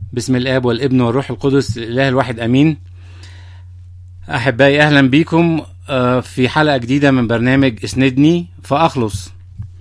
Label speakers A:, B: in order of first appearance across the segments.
A: بسم الاب والابن والروح القدس الاله الواحد امين احبائي اهلا بيكم آه، في حلقه جديده من برنامج اسندني فاخلص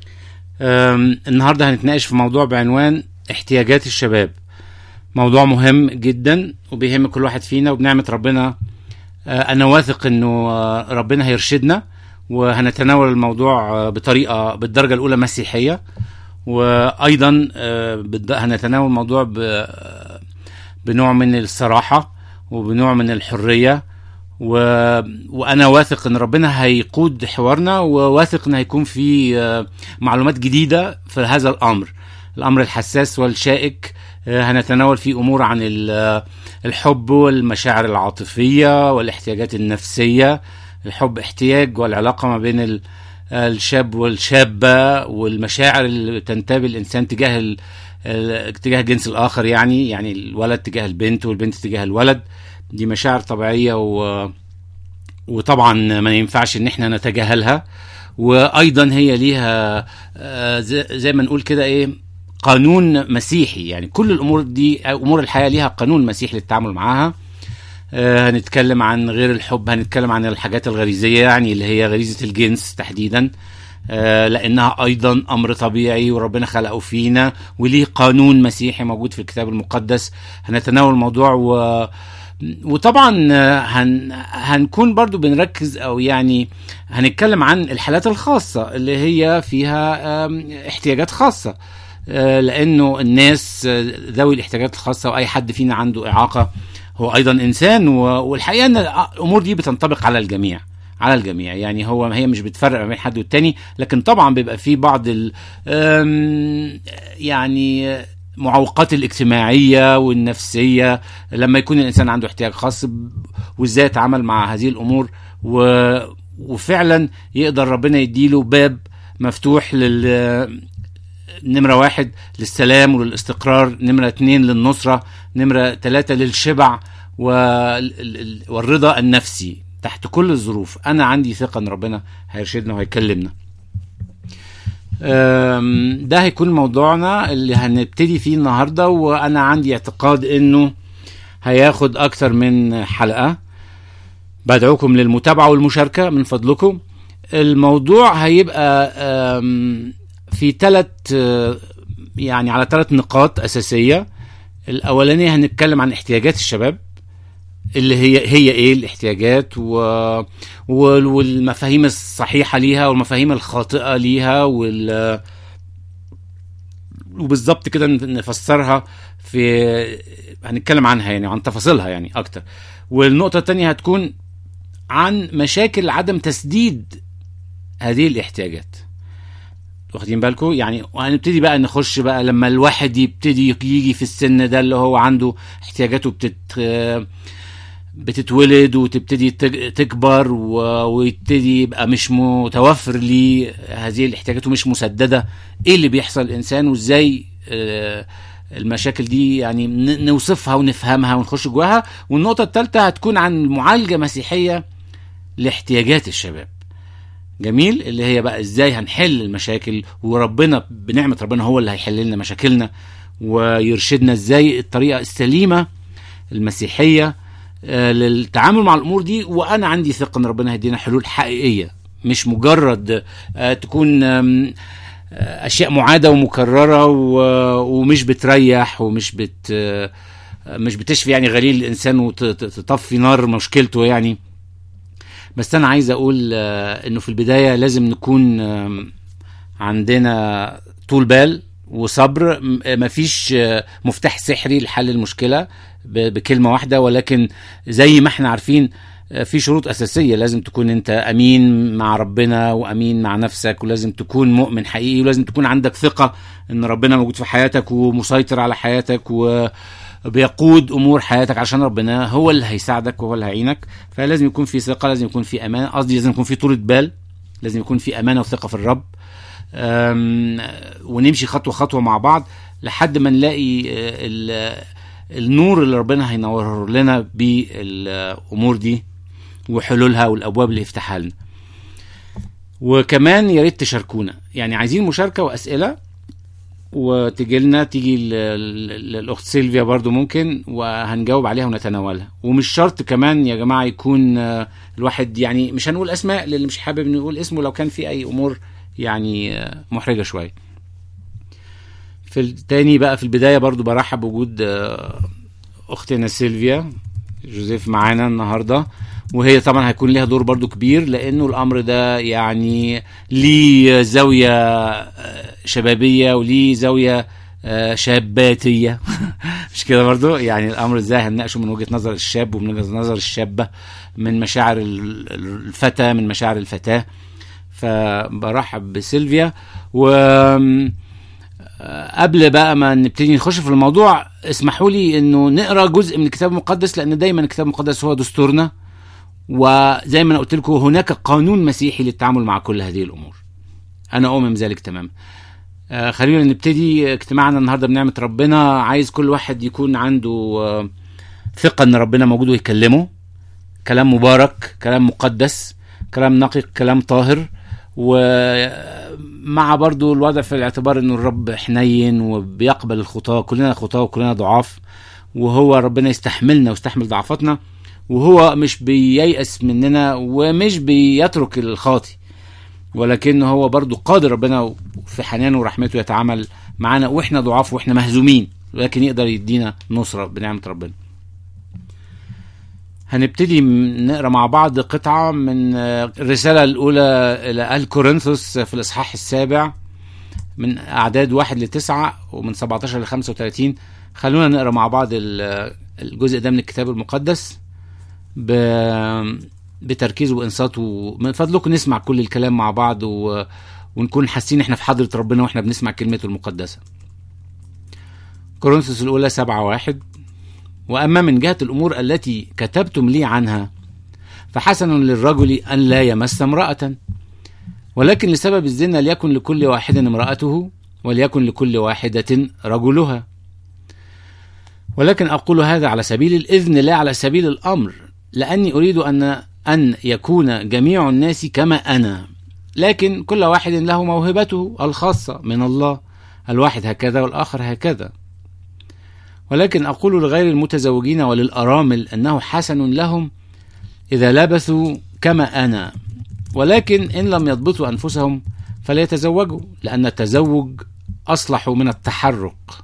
A: آم، النهارده هنتناقش في موضوع بعنوان احتياجات الشباب موضوع مهم جدا وبيهم كل واحد فينا وبنعمه ربنا آه، انا واثق انه آه، ربنا هيرشدنا وهنتناول الموضوع آه، بطريقه بالدرجه الاولى مسيحيه وايضا آه، بالد- هنتناول الموضوع ب- بنوع من الصراحه وبنوع من الحريه و... وانا واثق ان ربنا هيقود حوارنا وواثق ان هيكون في آه، معلومات جديده في هذا الامر الامر الحساس والشائك آه، هنتناول فيه امور عن ال- آه، الحب والمشاعر العاطفيه والاحتياجات النفسيه الحب احتياج والعلاقه ما بين ال- الشاب والشابه والمشاعر اللي تنتابي الانسان تجاه ال... ال- تجاه الجنس الاخر يعني يعني الولد تجاه البنت والبنت تجاه الولد دي مشاعر طبيعيه و... وطبعا ما ينفعش ان احنا نتجاهلها وايضا هي ليها آه، زي زي ما نقول كده ايه قانون مسيحي يعني كل الامور دي امور الحياه ليها قانون مسيحي للتعامل معاها آه، هنتكلم عن غير الحب هنتكلم عن الحاجات الغريزيه يعني اللي هي غريزه الجنس تحديدا آه، لانها ايضا امر طبيعي وربنا خلقه فينا وليه قانون مسيحي موجود في الكتاب المقدس هنتناول الموضوع و وطبعا آه، هن هنكون برضو بنركز او يعني هنتكلم عن الحالات الخاصة اللي هي فيها آم، احتياجات خاصة آه، لانه الناس آه، ذوي الاحتياجات الخاصة واي حد فينا عنده اعاقة هو ايضا انسان و- والحقيقة ان الامور دي بتنطبق على الجميع على الجميع يعني هو هي مش بتفرق ما بين حد والتاني لكن طبعا بيبقى في بعض ال آم، يعني معوقات الاجتماعية والنفسية لما يكون الإنسان عنده احتياج خاص ب- وإزاي يتعامل مع هذه الأمور و... وفعلا يقدر ربنا يديله باب مفتوح لل نمرة واحد للسلام وللاستقرار نمرة اتنين للنصرة نمرة تلاتة للشبع وال- والرضا النفسي تحت كل الظروف أنا عندي ثقة أن ربنا هيرشدنا وهيكلمنا أم، ده هيكون موضوعنا اللي هنبتدي فيه النهارده وانا عندي اعتقاد انه هياخد اكتر من حلقه بدعوكم للمتابعه والمشاركه من فضلكم الموضوع هيبقى أم، في ثلاث يعني على ثلاث نقاط اساسيه الاولانيه هنتكلم عن احتياجات الشباب اللي هي هي ايه الاحتياجات و... وال- والمفاهيم الصحيحه ليها والمفاهيم الخاطئه ليها وال وبالظبط كده نفسرها في هنتكلم عنها يعني عن تفاصيلها يعني اكتر والنقطه الثانيه هتكون عن مشاكل عدم تسديد هذه الاحتياجات واخدين بالكم يعني وهنبتدي بقى نخش بقى لما الواحد يبتدي يجي في السن ده اللي هو عنده احتياجاته بتت بتتولد وتبتدي تج- تكبر و- ويبتدي يبقى مش متوفر ليه هذه الاحتياجات ومش مسدده ايه اللي بيحصل الانسان وازاي آه، المشاكل دي يعني ن- نوصفها ونفهمها ونخش جواها والنقطه الثالثه هتكون عن معالجه مسيحيه لاحتياجات الشباب جميل اللي هي بقى ازاي هنحل المشاكل وربنا بنعمه ربنا هو اللي هيحل لنا مشاكلنا ويرشدنا ازاي الطريقه السليمه المسيحيه آه، للتعامل مع الامور دي وانا عندي ثقه ان ربنا هيدينا حلول حقيقيه مش مجرد آه، تكون آم، آه، اشياء معاده ومكرره و- ومش بتريح ومش بت آه، مش بتشفي يعني غليل الانسان وتطفي نار مشكلته يعني بس انا عايز اقول آه، انه في البدايه لازم نكون آم، عندنا طول بال وصبر م- مفيش آه، مفتاح سحري لحل المشكله ب- بكلمه واحده ولكن زي ما احنا عارفين آه، في شروط اساسيه لازم تكون انت امين مع ربنا وامين مع نفسك ولازم تكون مؤمن حقيقي ولازم تكون عندك ثقه ان ربنا موجود في حياتك ومسيطر على حياتك وبيقود امور حياتك عشان ربنا هو اللي هيساعدك وهو اللي هيعينك فلازم يكون في ثقه لازم يكون في امان قصدي لازم يكون في طولة بال لازم يكون في امانه وثقه في الرب أم، ونمشي خطوه خطوه مع بعض لحد ما نلاقي آه، ال- النور اللي ربنا هينوره لنا بالامور دي وحلولها والابواب اللي يفتحها لنا وكمان يا ريت تشاركونا يعني عايزين مشاركه واسئله وتجي لنا تيجي ال- ال- الاخت سيلفيا برضو ممكن وهنجاوب عليها ونتناولها ومش شرط كمان يا جماعه يكون آه، الواحد يعني مش هنقول اسماء للي مش حابب نقول اسمه لو كان في اي امور يعني آه، محرجه شويه في التاني بقى في البدايه برضو برحب بوجود آه، اختنا سيلفيا جوزيف معانا النهارده وهي طبعا هيكون ليها دور برضو كبير لانه الامر ده يعني ليه زاويه آه، شبابيه وليه زاويه آه، شاباتيه مش كده برضو يعني الامر ازاي هنناقشه من وجهه نظر الشاب ومن وجهه نظر الشابه من مشاعر ال- الفتى من مشاعر الفتاه فبرحب بسيلفيا و آه، قبل بقى ما نبتدي نخش في الموضوع اسمحوا لي انه نقرا جزء من الكتاب المقدس لان دايما الكتاب المقدس هو دستورنا وزي ما انا قلت لكم هناك قانون مسيحي للتعامل مع كل هذه الامور انا اؤمن بذلك تماما آه، خلينا نبتدي اجتماعنا النهارده بنعمه ربنا عايز كل واحد يكون عنده آه، ثقه ان ربنا موجود ويكلمه كلام مبارك كلام مقدس كلام نقي كلام طاهر ومع برضو الوضع في الاعتبار انه الرب حنين وبيقبل الخطاة كلنا خطاة وكلنا ضعاف وهو ربنا يستحملنا ويستحمل ضعفاتنا وهو مش بييأس مننا ومش بيترك الخاطي ولكن هو برضو قادر ربنا في حنانه ورحمته يتعامل معانا واحنا ضعاف واحنا مهزومين ولكن يقدر يدينا نصرة بنعمة ربنا هنبتدي م- نقرا مع بعض قطعة من آه، الرسالة الأولى إلى أهل كورنثوس في الإصحاح السابع من أعداد واحد لتسعة ومن 17 ل 35 خلونا نقرا مع بعض ال- الجزء ده من الكتاب المقدس ب- بتركيز وإنصات ومن فضلكم نسمع كل الكلام مع بعض و... ونكون حاسين احنا في حضرة ربنا واحنا بنسمع كلمته المقدسة كورنثوس الأولى سبعة واحد وأما من جهة الأمور التي كتبتم لي عنها فحسن للرجل أن لا يمس امرأة ولكن لسبب الزنا ليكن لكل واحد امرأته وليكن لكل واحدة رجلها ولكن أقول هذا على سبيل الإذن لا على سبيل الأمر لأني أريد أن أن يكون جميع الناس كما أنا لكن كل واحد له موهبته الخاصة من الله الواحد هكذا والآخر هكذا ولكن أقول لغير المتزوجين وللأرامل أنه حسن لهم إذا لبثوا كما أنا ولكن إن لم يضبطوا أنفسهم فليتزوجوا لأن التزوج أصلح من التحرق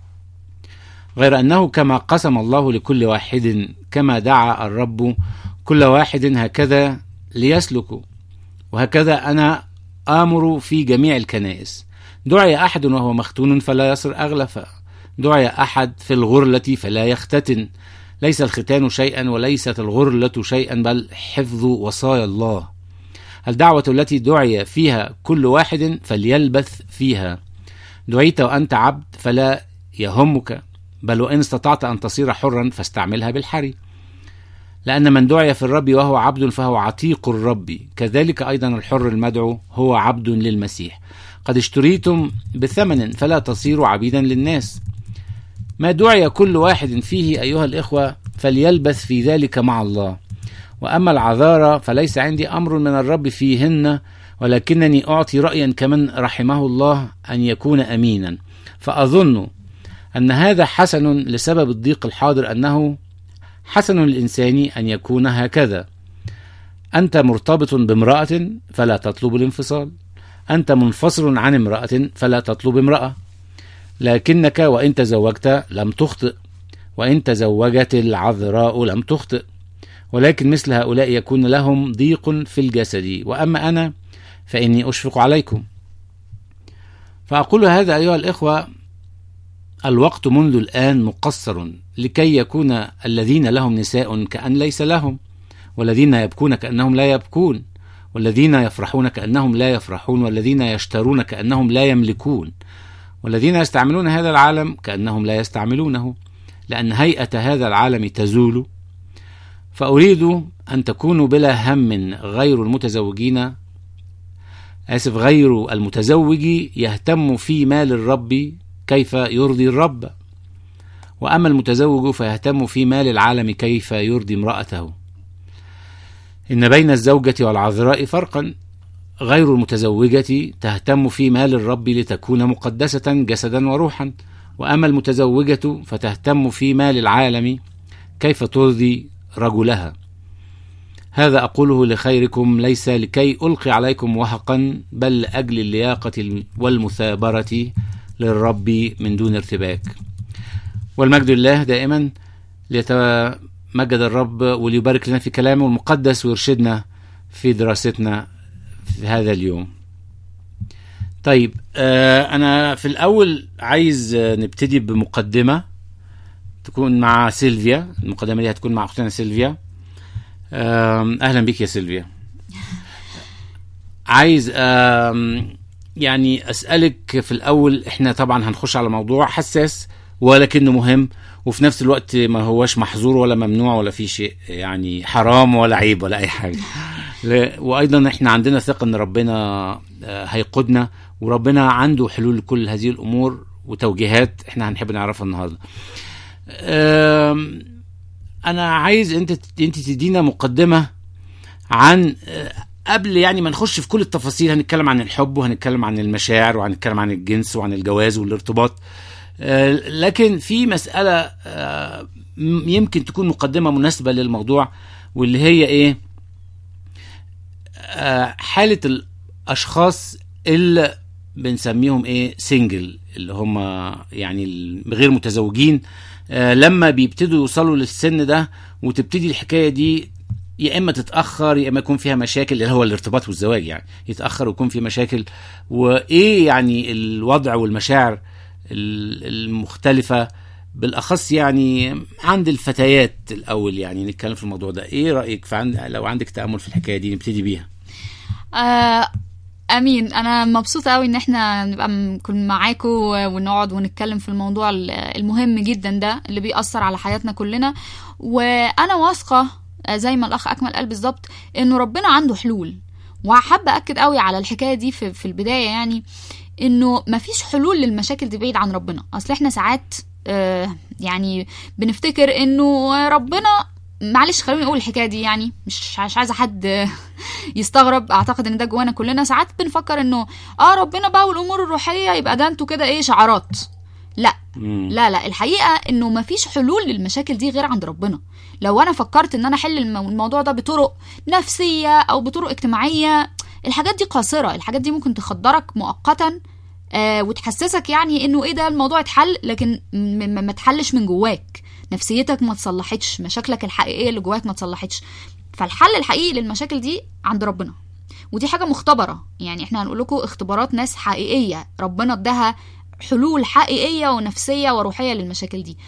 A: غير أنه كما قسم الله لكل واحد كما دعا الرب كل واحد هكذا ليسلكوا وهكذا أنا آمر في جميع الكنائس دعي أحد وهو مختون فلا يصر أغلفا دعي أحد في الغرلة فلا يختتن ليس الختان شيئا وليست الغرلة شيئا بل حفظ وصايا الله الدعوة التي دعي فيها كل واحد فليلبث فيها دعيت وأنت عبد فلا يهمك بل وإن استطعت أن تصير حرا فاستعملها بالحري لأن من دعي في الرب وهو عبد فهو عتيق الرب كذلك أيضا الحر المدعو هو عبد للمسيح قد اشتريتم بثمن فلا تصيروا عبيدا للناس ما دعي كل واحد فيه أيها الإخوة فليلبث في ذلك مع الله وأما العذارى فليس عندي أمر من الرب فيهن ولكنني أعطي رأيا كمن رحمه الله أن يكون أمينا فأظن أن هذا حسن لسبب الضيق الحاضر أنه حسن للإنسان أن يكون هكذا أنت مرتبط بامرأة فلا تطلب الانفصال أنت منفصل عن امرأة فلا تطلب امرأة لكنك وإن تزوجت لم تخطئ وإن تزوجت العذراء لم تخطئ ولكن مثل هؤلاء يكون لهم ضيق في الجسد وأما أنا فإني أشفق عليكم فأقول هذا أيها الإخوة الوقت منذ الآن مقصر لكي يكون الذين لهم نساء كأن ليس لهم والذين يبكون كأنهم لا يبكون والذين يفرحون كأنهم لا يفرحون والذين يشترون كأنهم لا يملكون والذين يستعملون هذا العالم كأنهم لا يستعملونه لأن هيئة هذا العالم تزول فأريد أن تكونوا بلا هم غير المتزوجين آسف غير المتزوج يهتم في مال الرب كيف يرضي الرب وأما المتزوج فيهتم في مال العالم كيف يرضي امرأته إن بين الزوجة والعذراء فرقا غير المتزوجة تهتم في مال الرب لتكون مقدسة جسدا وروحا وأما المتزوجة فتهتم في مال العالم كيف ترضي رجلها هذا أقوله لخيركم ليس لكي ألقي عليكم وهقا بل لأجل اللياقة والمثابرة للرب من دون ارتباك والمجد لله دائما ليتمجد الرب وليبارك لنا في كلامه المقدس ويرشدنا في دراستنا في هذا اليوم طيب آه أنا في الأول عايز آه، نبتدي بمقدمة تكون مع سيلفيا المقدمة دي هتكون مع أختنا سيلفيا آم، أهلا بك يا سيلفيا عايز آم، يعني أسألك في الأول إحنا طبعا هنخش على موضوع حساس ولكنه مهم وفي نفس الوقت ما هوش محظور ولا ممنوع ولا في شيء يعني حرام ولا عيب ولا أي حاجة ل- وأيضا إحنا عندنا ثقة إن ربنا آه، هيقودنا وربنا عنده حلول لكل هذه الأمور وتوجيهات إحنا هنحب نعرفها النهاردة آم، انا عايز انت انت تدينا مقدمه عن آه، قبل يعني ما نخش في كل التفاصيل هنتكلم عن الحب وهنتكلم عن المشاعر وهنتكلم عن الجنس وعن الجواز والارتباط آه، لكن في مسألة آه، م- يمكن تكون مقدمة مناسبة للموضوع واللي هي ايه آه، حالة الأشخاص اللي بنسميهم ايه سنجل اللي هم يعني ال- غير متزوجين آه، لما بيبتدوا يوصلوا للسن ده وتبتدي الحكايه دي يا اما تتاخر يا اما يكون فيها مشاكل اللي هو الارتباط والزواج يعني يتاخر ويكون في مشاكل وايه يعني الوضع والمشاعر ال- المختلفه بالاخص يعني عند الفتيات الاول يعني نتكلم في الموضوع ده ايه رايك فعند لو عندك تامل في الحكايه دي نبتدي بيها
B: آه امين انا مبسوطه قوي ان احنا نبقى نكون معاكم ونقعد ونتكلم في الموضوع ال- المهم جدا ده اللي بيأثر على حياتنا كلنا وانا واثقه آه، زي ما الاخ اكمل قال بالظبط انه ربنا عنده حلول وحابه اكد قوي على الحكايه دي في, في البدايه يعني انه مفيش حلول للمشاكل دي بعيد عن ربنا اصل احنا ساعات آه يعني بنفتكر انه ربنا معلش خلوني اقول الحكايه دي يعني مش مش عايزه حد يستغرب اعتقد ان ده جوانا كلنا ساعات بنفكر انه اه ربنا بقى والامور الروحيه يبقى ده انتوا كده ايه شعارات لا
A: مم.
B: لا لا الحقيقه انه مفيش حلول للمشاكل دي غير عند ربنا لو انا فكرت ان انا احل الم- الموضوع ده بطرق نفسيه او بطرق اجتماعيه الحاجات دي قاصره الحاجات دي ممكن تخدرك مؤقتا آه وتحسسك يعني انه ايه ده الموضوع اتحل لكن م- م- ما اتحلش من جواك نفسيتك ما تصلحتش مشاكلك الحقيقيه اللي جواك ما تصلحتش فالحل الحقيقي للمشاكل دي عند ربنا ودي حاجه مختبره يعني احنا هنقول لكم اختبارات ناس حقيقيه ربنا اداها حلول حقيقيه ونفسيه وروحيه للمشاكل دي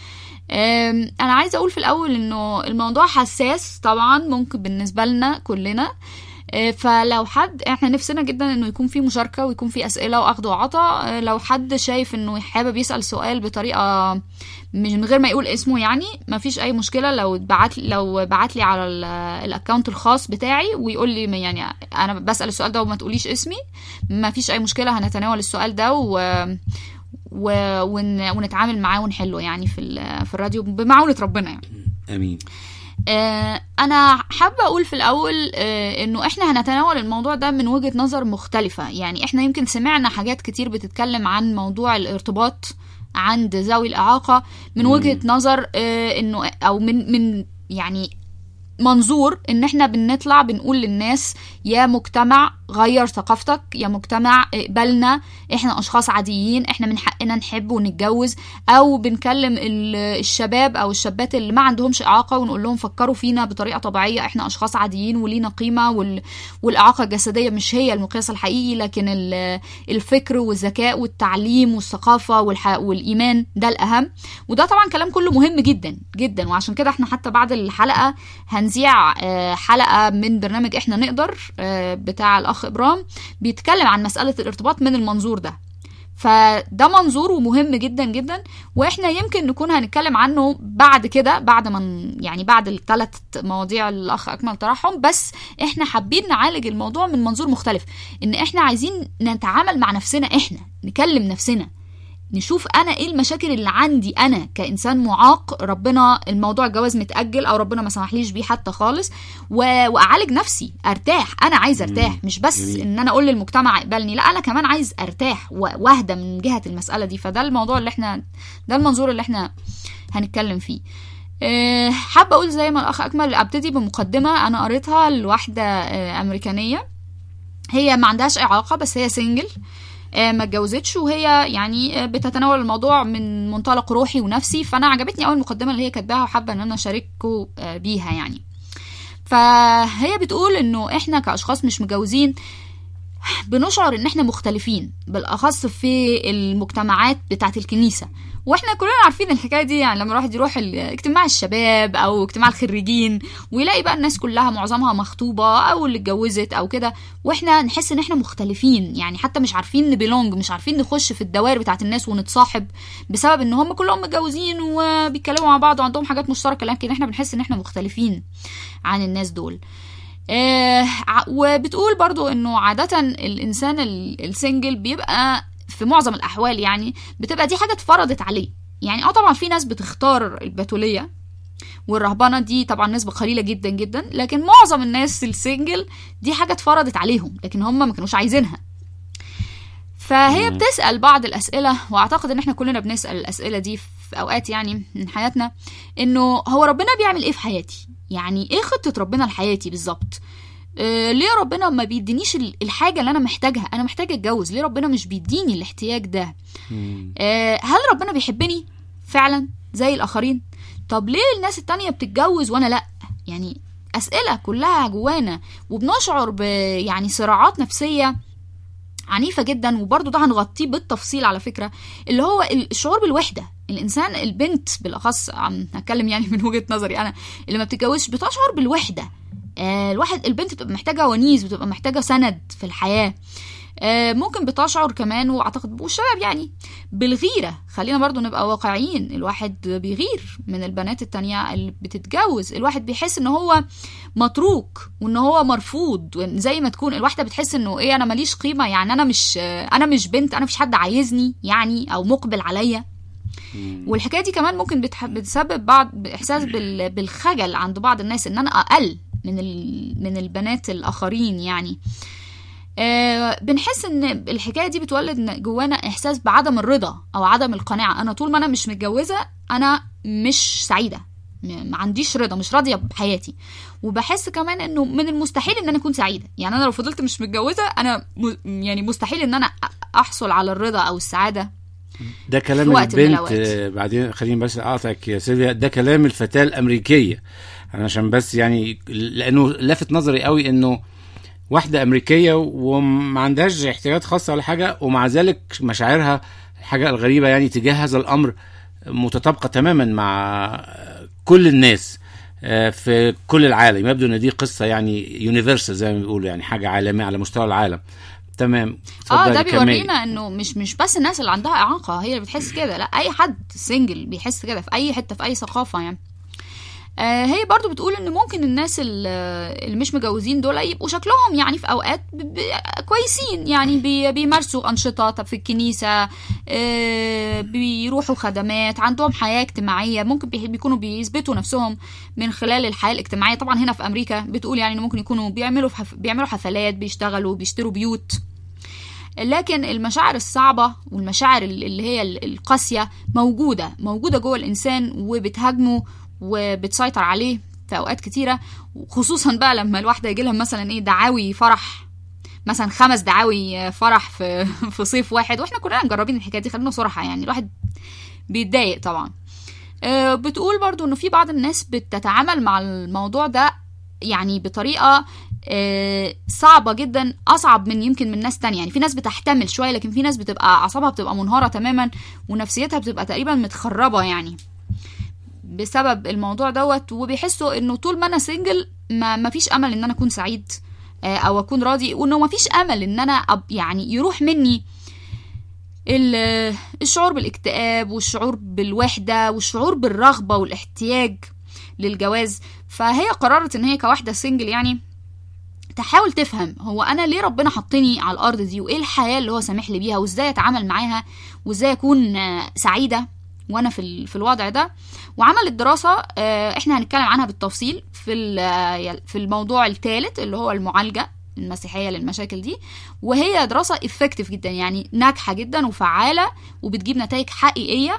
B: أم، انا عايزه اقول في الاول انه الموضوع حساس طبعا ممكن بالنسبه لنا كلنا أه، فلو حد احنا نفسنا جدا انه يكون في مشاركه ويكون في اسئله واخد وعطاء أه، لو حد شايف انه حابب يسال سؤال بطريقه مش من غير ما يقول اسمه يعني ما فيش اي مشكله لو بعت لو بعت لي على ال- الاكونت الخاص بتاعي ويقول لي يعني انا بسال السؤال ده وما تقوليش اسمي ما فيش اي مشكله هنتناول السؤال ده و و... ون... ونتعامل معاه ونحله يعني في ال... في الراديو بمعونه ربنا يعني
A: امين
B: آه، انا حابه اقول في الاول آه، انه احنا هنتناول الموضوع ده من وجهه نظر مختلفه يعني احنا يمكن سمعنا حاجات كتير بتتكلم عن موضوع الارتباط عند ذوي الاعاقه من وجهه نظر آه، انه او من من يعني منظور ان احنا بنطلع بنقول للناس يا مجتمع غير ثقافتك يا مجتمع اقبلنا احنا اشخاص عاديين احنا من حقنا نحب ونتجوز او بنكلم ال- الشباب او الشابات اللي ما عندهمش اعاقه ونقول لهم فكروا فينا بطريقه طبيعيه احنا اشخاص عاديين ولينا قيمه وال... والاعاقه الجسديه مش هي المقياس الحقيقي لكن ال- الفكر والذكاء والتعليم والثقافه والح... والايمان ده الاهم وده طبعا كلام كله مهم جدا جدا وعشان كده احنا حتى بعد الحلقه هنذيع آه، حلقه من برنامج احنا نقدر آه، بتاع الاخ ابرام بيتكلم عن مساله الارتباط من المنظور ده فده منظور ومهم جدا جدا واحنا يمكن نكون هنتكلم عنه بعد كده بعد ما ن- يعني بعد الثلاث مواضيع اللي الاخ اكمل طرحهم بس احنا حابين نعالج الموضوع من منظور مختلف ان احنا عايزين نتعامل مع نفسنا احنا نكلم نفسنا نشوف انا ايه المشاكل اللي عندي انا كانسان معاق ربنا الموضوع الجواز متاجل او ربنا ما سمحليش بيه حتى خالص و... واعالج نفسي ارتاح انا عايز ارتاح مش بس
A: جميل.
B: ان انا اقول للمجتمع اقبلني لا انا كمان عايز ارتاح و- واهدى من جهه المساله دي فده الموضوع اللي احنا ده المنظور اللي احنا هنتكلم فيه أه، حابه اقول زي ما الاخ اكمل ابتدي بمقدمه انا قريتها لواحده أه، امريكانيه هي ما عندهاش اعاقه بس هي سنجل آه، ما اتجوزتش وهي يعني آه، بتتناول الموضوع من منطلق روحي ونفسي فانا عجبتني اول مقدمه اللي هي كاتباها وحابه ان انا اشارككم آه، بيها يعني فهي بتقول انه احنا كاشخاص مش متجوزين بنشعر ان احنا مختلفين بالاخص في المجتمعات بتاعه الكنيسه واحنا كلنا عارفين الحكايه دي يعني لما الواحد يروح ال- اجتماع الشباب او اجتماع الخريجين ويلاقي بقى الناس كلها معظمها مخطوبه او اللي اتجوزت او كده واحنا نحس ان احنا مختلفين يعني حتى مش عارفين نبيلونج مش عارفين نخش في الدوائر بتاعه الناس ونتصاحب بسبب ان هم كلهم متجوزين وبيتكلموا مع بعض وعندهم حاجات مشتركه لكن احنا بنحس ان احنا مختلفين عن الناس دول آه ع- وبتقول برضو انه عادة الانسان ال- السنجل بيبقى في معظم الاحوال يعني بتبقى دي حاجة اتفرضت عليه يعني اه طبعا في ناس بتختار البتولية والرهبنة دي طبعا نسبة قليلة جدا جدا لكن معظم الناس السنجل دي حاجة اتفرضت عليهم لكن هم ما كانوش عايزينها فهي
A: مم.
B: بتسأل بعض الأسئلة وأعتقد إن إحنا كلنا بنسأل الأسئلة دي في أوقات يعني من حياتنا إنه هو ربنا بيعمل إيه في حياتي؟ يعني إيه خطة ربنا لحياتي بالظبط؟ آه ليه ربنا ما بيدينيش ال- الحاجة اللي أنا محتاجها؟ أنا محتاجة أتجوز، ليه ربنا مش بيديني الاحتياج ده؟
A: مم.
B: آه هل ربنا بيحبني فعلا زي الآخرين؟ طب ليه الناس التانية بتتجوز وأنا لأ؟ يعني أسئلة كلها جوانا وبنشعر ب يعني صراعات نفسية عنيفة جدا وبرضه ده هنغطيه بالتفصيل على فكرة اللي هو الشعور بالوحدة الإنسان البنت بالأخص عم هتكلم يعني من وجهة نظري أنا اللي ما بتتجوزش بتشعر بالوحدة آه الواحد البنت بتبقى محتاجة ونيس بتبقى محتاجة سند في الحياة آه ممكن بتشعر كمان واعتقد والشباب يعني بالغيرة خلينا برضو نبقى واقعيين الواحد بيغير من البنات التانية اللي بتتجوز الواحد بيحس ان هو متروك وان هو مرفوض وإن زي ما تكون الواحدة بتحس انه ايه انا ماليش قيمة يعني انا مش آه، انا مش بنت انا مفيش حد عايزني يعني او مقبل عليا
A: مم.
B: والحكايه دي كمان ممكن بتح... بتسبب بعض احساس بال... بالخجل عند بعض الناس ان انا اقل من ال... من البنات الاخرين يعني آه بنحس ان الحكايه دي بتولد ن- جوانا احساس بعدم الرضا او عدم القناعه انا طول ما انا مش متجوزه انا مش سعيده م- ما عنديش رضا مش راضيه بحياتي وبحس كمان انه من المستحيل ان انا اكون سعيده يعني انا لو فضلت مش متجوزه انا م... يعني مستحيل ان انا أ- احصل على الرضا او السعاده
A: ده كلام
B: في وقت من
A: البنت
B: الأوقات.
A: آه، بعدين خليني بس اقاطعك يا سيلفيا ده كلام الفتاه الامريكيه انا عشان بس يعني لانه لافت نظري قوي انه واحده امريكيه وما عندهاش احتياجات خاصه ولا حاجه ومع ذلك مشاعرها الحاجه الغريبه يعني تجاه هذا الامر متطابقه تماما مع كل الناس آه، في كل العالم يبدو ان دي قصه يعني يونيفرسال زي ما بيقولوا يعني حاجه عالميه على مستوى العالم تمام
B: اه
A: اتفضلي
B: ده
A: كملي.
B: بيورينا انه مش مش بس الناس اللي عندها اعاقه هي اللي بتحس كده لا اي حد سنجل بيحس كده في اي حته في اي ثقافه يعني آه هي برضو بتقول ان ممكن الناس ال- اللي مش متجوزين دول يبقوا شكلهم يعني في اوقات ب- ب- كويسين يعني بي بيمارسوا انشطه طب في الكنيسه آه بيروحوا خدمات عندهم حياه اجتماعيه ممكن بي- بيكونوا بيثبتوا نفسهم من خلال الحياه الاجتماعيه طبعا هنا في امريكا بتقول يعني إن ممكن يكونوا بيعملوا في حف- بيعملوا حفلات بيشتغلوا بيشتروا بيوت لكن المشاعر الصعبة والمشاعر اللي هي القاسية موجودة موجودة جوه الإنسان وبتهاجمه وبتسيطر عليه في أوقات كتيرة خصوصا بقى لما الواحدة يجي لها مثلا إيه دعاوي فرح مثلا خمس دعاوي فرح في في صيف واحد واحنا كلنا مجربين الحكايه دي خلينا صراحه يعني الواحد بيتضايق طبعا آه، بتقول برضو انه في بعض الناس بتتعامل مع الموضوع ده يعني بطريقه آه، صعبة جدا أصعب من يمكن من ناس تانية يعني في ناس بتحتمل شوية لكن في ناس بتبقى أعصابها بتبقى منهارة تماما ونفسيتها بتبقى تقريبا متخربة يعني بسبب الموضوع دوت وبيحسوا انه طول ما انا سنجل ما ما فيش امل ان انا اكون سعيد آه، او اكون راضي وانه ما فيش امل ان انا أب يعني يروح مني ال- الشعور بالاكتئاب والشعور بالوحدة والشعور بالرغبة والاحتياج للجواز فهي قررت ان هي كواحدة سنجل يعني تحاول تفهم هو انا ليه ربنا حطني على الارض دي وايه الحياه اللي هو سامح لي بيها وازاي اتعامل معاها وازاي اكون آه، سعيده وانا في ال- في الوضع ده وعملت دراسه آه، احنا هنتكلم عنها بالتفصيل في ال- آه، في الموضوع الثالث اللي هو المعالجه المسيحيه للمشاكل دي وهي دراسه افكتيف جدا يعني ناجحه جدا وفعاله وبتجيب نتائج حقيقيه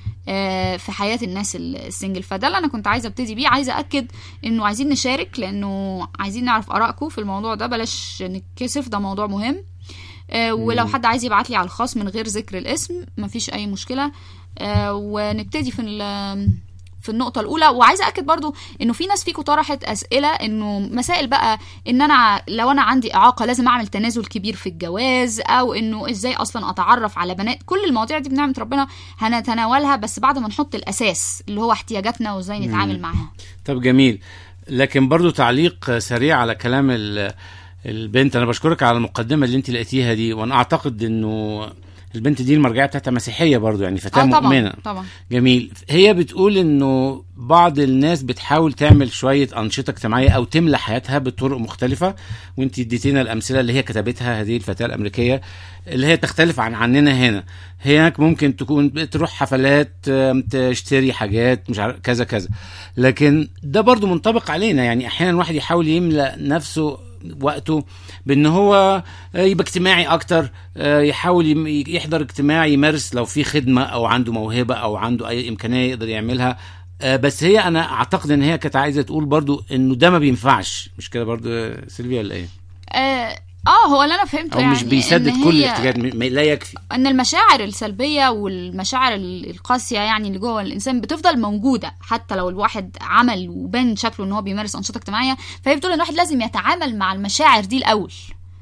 B: آه، في حياه الناس ال- السنجل فده اللي انا كنت عايزه ابتدي بيه عايزه اكد انه عايزين نشارك لانه عايزين نعرف ارائكم في الموضوع ده بلاش نتكسف ده موضوع مهم آه، ولو حد عايز يبعت لي على الخاص من غير ذكر الاسم مفيش اي مشكله آه، ونبتدي في ال- في النقطة الأولى وعايزة أكد برضو إنه في ناس فيكم طرحت أسئلة إنه مسائل بقى إن أنا لو أنا عندي إعاقة لازم أعمل تنازل كبير في الجواز أو إنه إزاي أصلا أتعرف على بنات كل المواضيع دي بنعمة ربنا هنتناولها بس بعد ما نحط الأساس اللي هو احتياجاتنا وإزاي نتعامل معاها
A: طب جميل لكن برضو تعليق سريع على كلام ال- البنت انا بشكرك على المقدمه اللي انت لقيتيها دي وانا اعتقد انه البنت دي المرجعيه بتاعتها مسيحيه برضو يعني فتاه
B: آه
A: مؤمنه
B: طبعا طبعا
A: جميل هي بتقول انه بعض الناس بتحاول تعمل شويه انشطه اجتماعيه او تملى حياتها بطرق مختلفه وانت اديتينا الامثله اللي هي كتبتها هذه الفتاه الامريكيه اللي هي تختلف عن عننا هنا هناك ممكن تكون بتروح حفلات آم، تشتري حاجات مش عارف كذا كذا لكن ده برضو منطبق علينا يعني احيانا الواحد يحاول يملى نفسه وقته بان هو آه، يبقى اجتماعي اكتر آه، يحاول يم- يحضر اجتماع يمارس لو في خدمه او عنده موهبه او عنده اي امكانيه يقدر يعملها آه، بس هي انا اعتقد ان هي كانت عايزه تقول برضو انه ده ما بينفعش مش كده برضو يا سيلفيا ولا ايه
B: آه, اه هو اللي انا فهمته
A: او
B: يعني
A: مش بيسدد
B: إن
A: كل
B: هي-
A: الاحتياجات م- ما- لا يكفي
B: ان المشاعر السلبيه والمشاعر ال- القاسيه يعني اللي جوه الانسان بتفضل موجوده حتى لو الواحد عمل وبان شكله ان هو بيمارس انشطه اجتماعيه فهي بتقول ان الواحد لازم يتعامل مع المشاعر دي الاول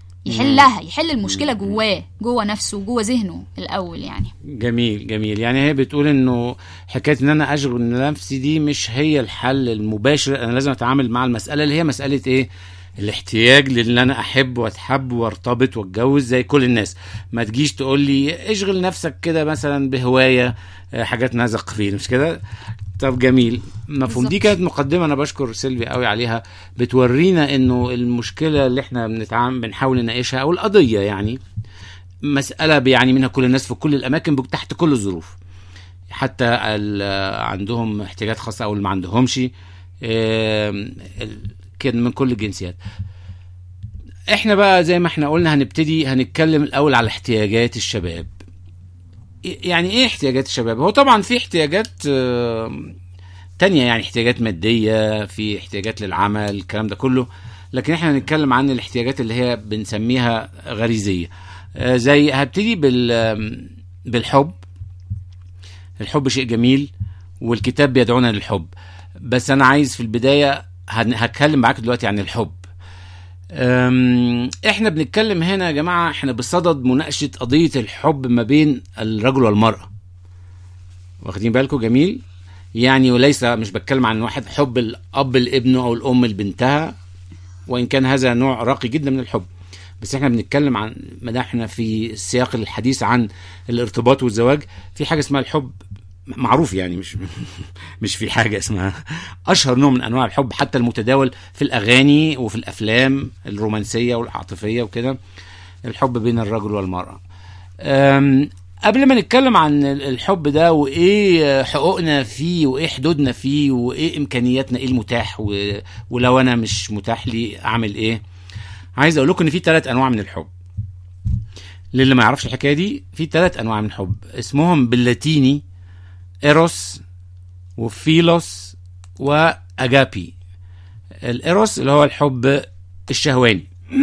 B: يحلها يحل المشكله جواه جوه نفسه جوه ذهنه الاول يعني
A: جميل جميل يعني هي بتقول انه حكايه ان انا اشغل نفسي دي مش هي الحل المباشر انا لازم اتعامل مع المساله اللي هي مساله ايه الاحتياج لان انا احب واتحب وارتبط واتجوز زي كل الناس ما تجيش تقول لي اشغل نفسك كده مثلا بهوايه آه، حاجات نزق فيه مش كده طب جميل مفهوم دي
B: بالظبط.
A: كانت مقدمه انا بشكر سيلفي قوي عليها بتورينا انه المشكله اللي احنا بنتعامل بنحاول نناقشها او القضيه يعني مسألة بيعاني منها كل الناس في كل الأماكن بك- تحت كل الظروف حتى ال- عندهم احتياجات خاصة أو اللي ما عندهمش آم، ال- كان من كل الجنسيات احنا بقى زي ما احنا قلنا هنبتدي هنتكلم الأول على احتياجات الشباب يعني ايه احتياجات الشباب هو طبعا في احتياجات آم، تانية يعني احتياجات مادية في احتياجات للعمل الكلام ده كله لكن احنا هنتكلم عن الاحتياجات اللي هي بنسميها غريزية آه، زي هبتدي بال آم، بالحب الحب شيء جميل والكتاب بيدعونا للحب بس انا عايز في البداية هن- هتكلم معاك دلوقتي عن الحب أم، احنا بنتكلم هنا يا جماعة احنا بصدد مناقشة قضية الحب ما بين الرجل والمرأة واخدين بالكم جميل يعني وليس مش بتكلم عن واحد حب الاب لابنه او الام لبنتها وان كان هذا نوع راقي جدا من الحب بس احنا بنتكلم عن ما دام احنا في سياق الحديث عن الارتباط والزواج في حاجه اسمها الحب معروف يعني مش مش في حاجه اسمها اشهر نوع من انواع الحب حتى المتداول في الاغاني وفي الافلام الرومانسيه والعاطفيه وكده الحب بين الرجل والمراه أم، قبل ما نتكلم عن الحب ده وايه حقوقنا فيه وايه حدودنا فيه وايه امكانياتنا ايه المتاح و... ولو انا مش متاح لي اعمل ايه عايز اقول لكم ان في ثلاث انواع من الحب للي ما يعرفش الحكايه دي في ثلاث انواع من الحب اسمهم باللاتيني ايروس وفيلوس واجابي الايروس اللي هو الحب الشهواني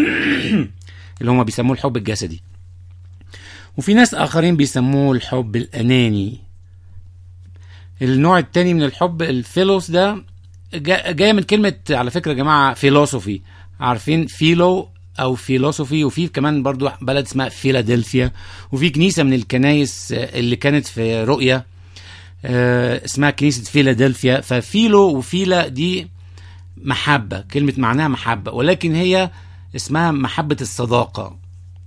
A: اللي هم بيسموه الحب الجسدي وفي ناس اخرين بيسموه الحب الاناني النوع التاني من الحب الفيلوس ده جا- جايه من كلمه على فكره يا جماعه فيلوسوفي عارفين فيلو او فيلوسوفي وفي كمان برضو بلد اسمها فيلادلفيا وفي كنيسه من الكنايس آه، اللي كانت في رؤيا آه، اسمها كنيسه فيلادلفيا ففيلو وفيلا دي محبه كلمه معناها محبه ولكن هي اسمها محبه الصداقه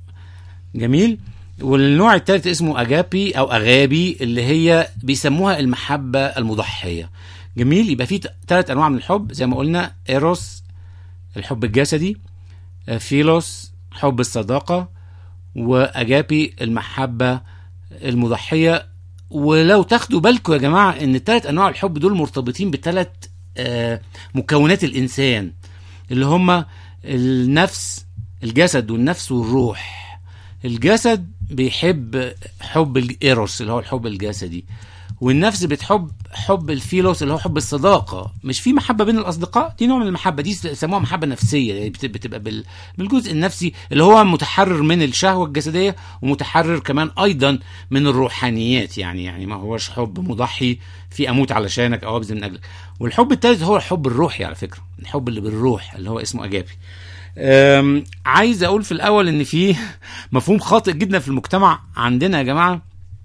A: جميل والنوع الثالث اسمه اجابي او اغابي اللي هي بيسموها المحبه المضحيه جميل يبقى في ثلاث انواع من الحب زي ما قلنا ايروس الحب الجسدي آه، فيلوس حب الصداقة وأجابي المحبة المضحية ولو تاخدوا بالكم يا جماعة ان الثلاث انواع الحب دول مرتبطين بثلاث آه، مكونات الانسان اللي هما النفس الجسد والنفس والروح الجسد بيحب حب الايروس اللي هو الحب الجسدي والنفس بتحب حب الفيلوس اللي هو حب الصداقه مش في محبه بين الاصدقاء دي نوع من المحبه دي يسموها محبه نفسيه يعني بت- بتبقى بال- بالجزء النفسي اللي هو متحرر من الشهوه الجسديه ومتحرر كمان ايضا من الروحانيات يعني يعني ما هوش حب مضحي في اموت علشانك او ابذل من اجلك والحب الثالث هو الحب الروحي على فكره الحب اللي بالروح اللي هو اسمه اجابي أم، عايز اقول في الاول ان في مفهوم خاطئ جدا في المجتمع عندنا يا جماعه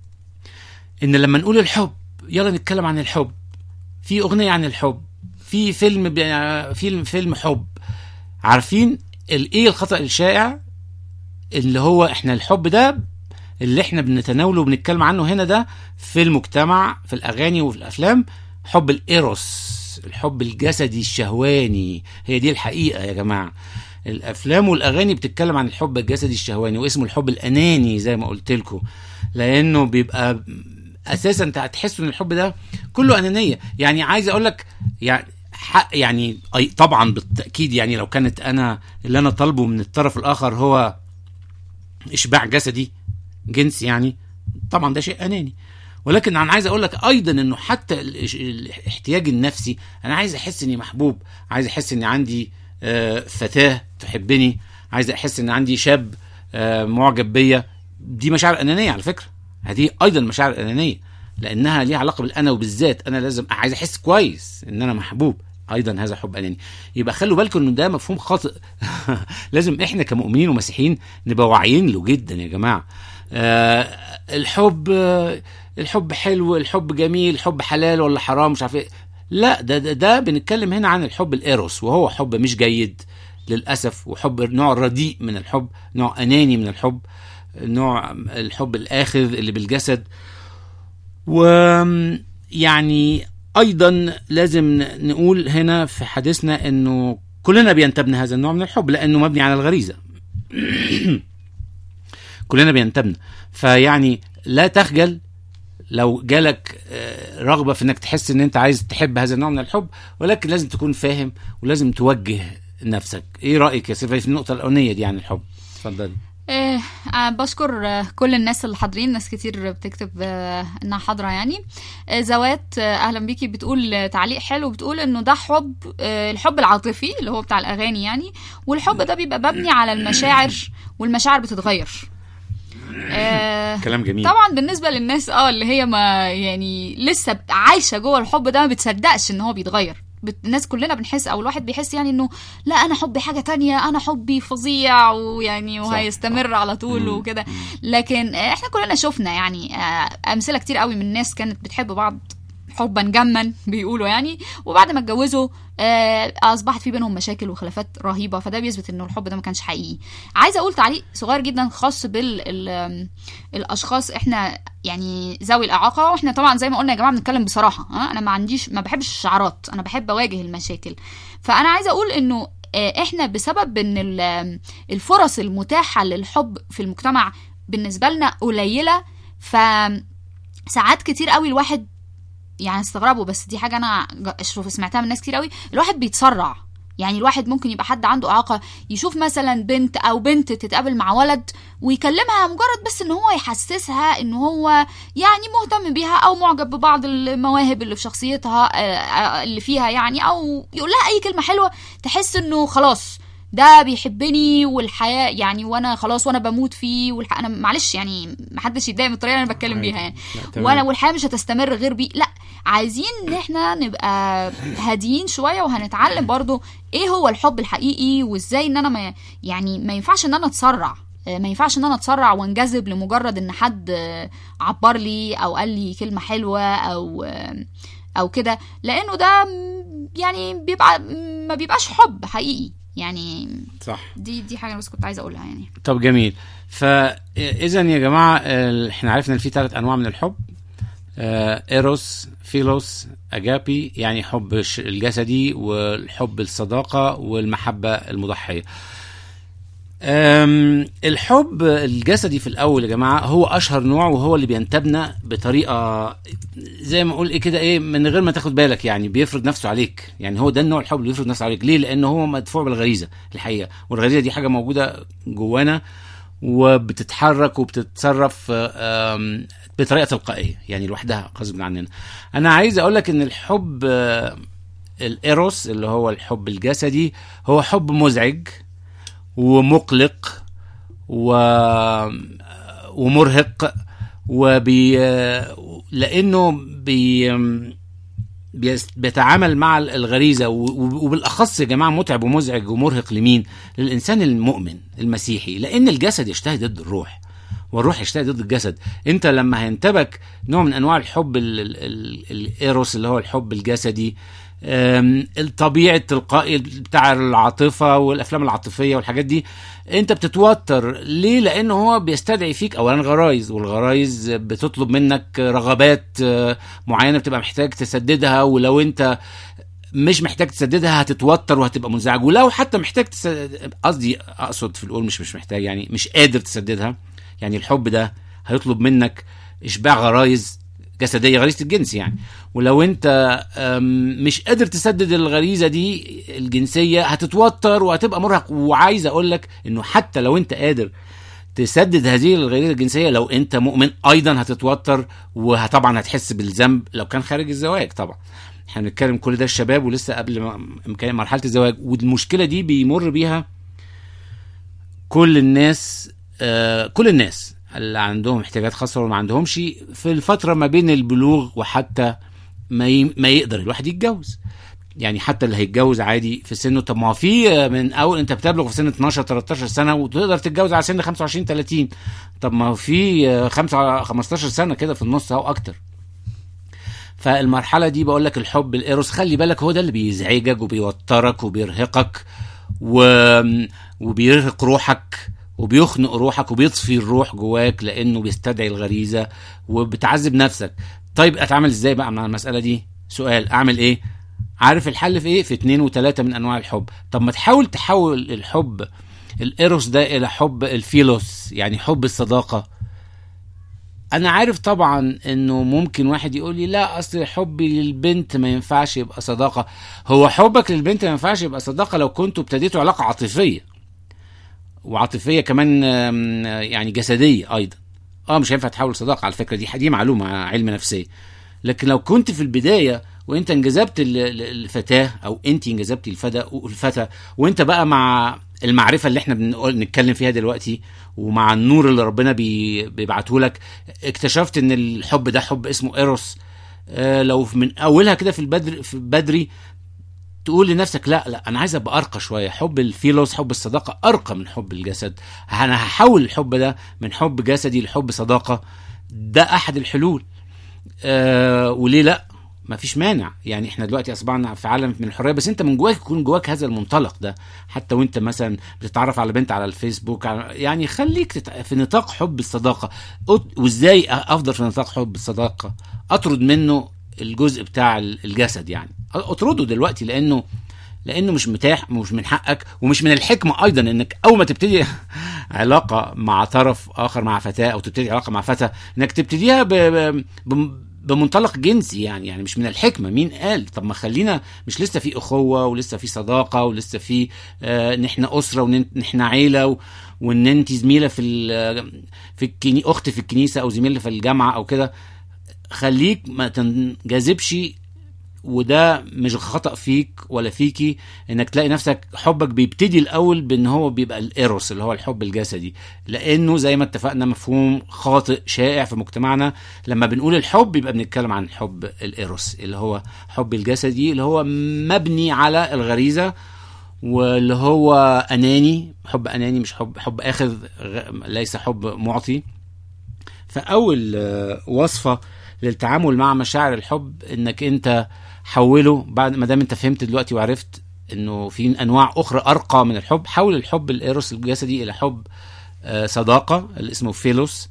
A: ان لما نقول الحب يلا نتكلم عن الحب في اغنيه عن الحب في فيلم بي- فيلم فيلم حب عارفين ال- ايه الخطا الشائع اللي هو احنا الحب ده اللي احنا بنتناوله وبنتكلم عنه هنا ده في المجتمع في الاغاني وفي الافلام حب الايروس الحب الجسدي الشهواني هي دي الحقيقه يا جماعه الافلام والاغاني بتتكلم عن الحب الجسدي الشهواني واسمه الحب الاناني زي ما قلت لكم لانه بيبقى اساسا انت هتحس ان الحب ده كله انانيه يعني عايز اقول لك يعني حق يعني أي طبعا بالتاكيد يعني لو كانت انا اللي انا طالبه من الطرف الاخر هو اشباع جسدي جنس يعني طبعا ده شيء اناني ولكن انا عايز اقول لك ايضا انه حتى ال- الاحتياج النفسي انا عايز احس اني محبوب عايز احس اني عندي آه، فتاه تحبني عايز احس ان عندي شاب آه، معجب بيا دي مشاعر انانيه على فكره هذه ايضا مشاعر انانيه لانها ليها علاقه بالانا وبالذات انا لازم عايز احس كويس ان انا محبوب ايضا هذا حب اناني يبقى خلوا بالكم انه ده مفهوم خاطئ لازم احنا كمؤمنين ومسيحيين نبقى واعيين له جدا يا جماعه آه الحب آه الحب حلو الحب جميل الحب حلال ولا حرام مش عارف ايه لا ده, ده ده بنتكلم هنا عن الحب الايروس وهو حب مش جيد للاسف وحب نوع رديء من الحب نوع اناني من الحب نوع الحب الاخذ اللي بالجسد ويعني ايضا لازم نقول هنا في حديثنا انه كلنا بينتابنا هذا النوع من الحب لانه مبني على الغريزه كلنا بينتابنا فيعني لا تخجل لو جالك آه، رغبه في انك تحس ان انت عايز تحب هذا النوع من الحب ولكن لازم تكون فاهم ولازم توجه نفسك ايه رايك يا سيفي في النقطه الاولانيه دي عن الحب اتفضلي
B: آه آه، بشكر آه، كل الناس اللي حاضرين ناس كتير بتكتب آه انها حاضره يعني آه زوات آه اهلا بيكي بتقول آه، تعليق حلو بتقول انه ده حب آه الحب العاطفي اللي هو بتاع الاغاني يعني والحب ده بيبقى مبني على المشاعر والمشاعر بتتغير آه
A: كلام جميل
B: طبعا بالنسبه للناس اه اللي هي ما يعني لسه عايشه جوه الحب ده ما بتصدقش ان هو بيتغير بت- الناس كلنا بنحس او الواحد بيحس يعني انه لا انا حبي حاجه تانية انا حبي فظيع ويعني
A: صح.
B: وهيستمر على طول
A: مم.
B: وكده لكن آه، احنا كلنا شفنا يعني آه، امثله كتير قوي من ناس كانت بتحب بعض حبا جما بيقولوا يعني وبعد ما اتجوزوا آه، اصبحت في بينهم مشاكل وخلافات رهيبه فده بيثبت انه الحب ده ما كانش حقيقي عايزه اقول تعليق صغير جدا خاص بال ال- آم، الاشخاص احنا يعني ذوي الاعاقه واحنا طبعا زي ما قلنا يا جماعه بنتكلم بصراحه ها انا ما عنديش ما بحبش الشعارات انا بحب اواجه المشاكل فانا عايزه اقول انه آه، احنا بسبب ان ال- آم، الفرص المتاحه للحب في المجتمع بالنسبه لنا قليله ف ساعات كتير قوي الواحد يعني استغربوا بس دي حاجه انا ج- اشوف سمعتها من ناس كتير قوي الواحد بيتسرع يعني الواحد ممكن يبقى حد عنده اعاقه يشوف مثلا بنت او بنت تتقابل مع ولد ويكلمها مجرد بس ان هو يحسسها ان هو يعني مهتم بيها او معجب ببعض المواهب اللي في شخصيتها آه، آه، اللي فيها يعني او يقول لها اي كلمه حلوه تحس انه خلاص ده بيحبني والحياه يعني وانا خلاص وانا بموت فيه والح... انا معلش يعني محدش يتضايق من الطريقه اللي انا بتكلم بيها يعني
A: لا، تمام.
B: وانا والحياه مش هتستمر غير بيه لا عايزين ان احنا نبقى هاديين شويه وهنتعلم برضو ايه هو الحب الحقيقي وازاي ان انا ما يعني ما ينفعش ان انا اتسرع آه، ما ينفعش ان انا اتسرع وانجذب لمجرد ان حد آه، عبر لي او قال لي كلمه حلوه او آه، او كده لانه ده م- يعني بيبقى ما بيبقاش حب حقيقي يعني
A: صح
B: دي دي حاجه بس كنت عايزه اقولها يعني
A: طب جميل فاذا يا جماعه ال- احنا عرفنا ان في ثلاث انواع من الحب آه، ايروس فيلوس اجابي يعني حب الش- الجسدي والحب الصداقه والمحبه المضحيه أم، الحب الجسدي في الاول يا جماعه هو اشهر نوع وهو اللي بينتابنا بطريقه زي ما اقول ايه كده ايه من غير ما تاخد بالك يعني بيفرض نفسه عليك يعني هو ده النوع الحب اللي بيفرض نفسه عليك ليه لان هو مدفوع بالغريزه الحقيقه والغريزه دي حاجه موجوده جوانا وبتتحرك وبتتصرف أم، بطريقه تلقائيه يعني لوحدها غصب عننا انا عايز اقول لك ان الحب آه، الايروس اللي هو الحب الجسدي هو حب مزعج ومقلق و... ومرهق وبي لانه بي... بيس- بيتعامل مع الغريزه و- و- وبالاخص يا جماعه متعب ومزعج ومرهق لمين؟ للانسان المؤمن المسيحي لان الجسد يشتهي ضد الروح والروح يشتهي ضد الجسد انت لما هينتابك نوع من انواع الحب ال- ال- ال- الايروس اللي هو الحب الجسدي أم، الطبيعي التلقائي بتاع العاطفه والافلام العاطفيه والحاجات دي انت بتتوتر ليه لانه هو بيستدعي فيك اولا غرايز والغرايز بتطلب منك رغبات آه، معينه بتبقى محتاج تسددها ولو انت مش محتاج تسددها هتتوتر وهتبقى منزعج ولو حتى محتاج تسدد قصدي اقصد في القول مش مش محتاج يعني مش قادر تسددها يعني الحب ده هيطلب منك اشباع غرايز جسديه غريزه الجنس يعني ولو انت أم، مش قادر تسدد الغريزه دي الجنسيه هتتوتر وهتبقى مرهق وعايز اقول لك انه حتى لو انت قادر تسدد هذه الغريزه الجنسيه لو انت مؤمن ايضا هتتوتر وطبعا هتحس بالذنب لو كان خارج الزواج طبعا احنا بنتكلم كل ده الشباب ولسه قبل ما- امكانيه مرحله الزواج والمشكله دي بيمر بيها كل الناس آه كل الناس اللي عندهم احتياجات خاصه وما عندهمش في الفتره ما بين البلوغ وحتى ما ي... ما يقدر الواحد يتجوز يعني حتى اللي هيتجوز عادي في سنه طب ما هو في من اول انت بتبلغ في سن 12 13 سنه وتقدر تتجوز على سن 25 30 طب ما هو في آه، خمسة 15 سنه كده في النص او اكتر فالمرحله دي بقول لك الحب الايروس خلي بالك هو ده اللي بيزعجك وبيوترك وبيرهقك و... وبيرهق روحك وبيخنق روحك وبيطفي الروح جواك لانه بيستدعي الغريزه وبتعذب نفسك طيب اتعامل ازاي بقى مع المساله دي سؤال اعمل ايه عارف الحل في ايه في اتنين وتلاتة من انواع الحب طب ما تحاول تحول الحب الايروس ده الى حب الفيلوس يعني حب الصداقه انا عارف طبعا انه ممكن واحد يقول لي لا اصل حبي للبنت ما ينفعش يبقى صداقه هو حبك للبنت ما ينفعش يبقى صداقه لو كنتوا ابتديتوا علاقه عاطفيه وعاطفيه كمان آم، يعني جسديه ايضا اه مش هينفع تحول صداقه على فكره دي دي معلومه علم نفسيه لكن لو كنت في البدايه وانت انجذبت ال- ال- الفتاه او انت انجذبتي الفتى الفتى وانت بقى مع المعرفه اللي احنا بنقول نتكلم فيها دلوقتي ومع النور اللي ربنا بي بيبعته لك اكتشفت ان الحب ده حب اسمه ايروس آه لو من اولها كده في البدر في بدري تقول لنفسك لا لا انا عايز ابقى ارقى شويه حب الفيلوس حب الصداقه ارقى من حب الجسد انا هحول الحب ده من حب جسدي لحب صداقه ده احد الحلول آه وليه لا ما فيش مانع يعني احنا دلوقتي اصبحنا في عالم من الحريه بس انت من جواك يكون جواك هذا المنطلق ده حتى وانت مثلا بتتعرف على بنت على الفيسبوك على- يعني خليك تت- في نطاق حب الصداقه أط- وازاي افضل في نطاق حب الصداقه اطرد منه الجزء بتاع ال- الجسد يعني اطرده دلوقتي لانه لانه مش متاح مش من حقك ومش من الحكمه ايضا انك اول ما تبتدي علاقه مع طرف اخر مع فتاه او تبتدي علاقه مع فتى انك تبتديها ب... ب... ب... بمنطلق جنسي يعني يعني مش من الحكمه مين قال طب ما خلينا مش لسه في اخوه ولسه في صداقه ولسه في آه ان احنا اسره وان احنا عيله و... وان انت زميله في ال... في الكني... اخت في الكنيسه او زميله في الجامعه او كده خليك ما تنجذبش وده مش خطأ فيك ولا فيكي انك تلاقي نفسك حبك بيبتدي الاول بان هو بيبقى الايروس اللي هو الحب الجسدي لانه زي ما اتفقنا مفهوم خاطئ شائع في مجتمعنا لما بنقول الحب يبقى بنتكلم عن حب الايروس اللي هو حب الجسدي اللي هو مبني على الغريزه واللي هو اناني حب اناني مش حب حب اخذ غ- ليس حب معطي فاول آه، وصفه للتعامل مع مشاعر الحب انك انت حوله بعد ما دام انت فهمت دلوقتي وعرفت انه في انواع اخرى ارقى من الحب حول الحب الايروس الجسدي الى حب آه، صداقه اللي اسمه فيلوس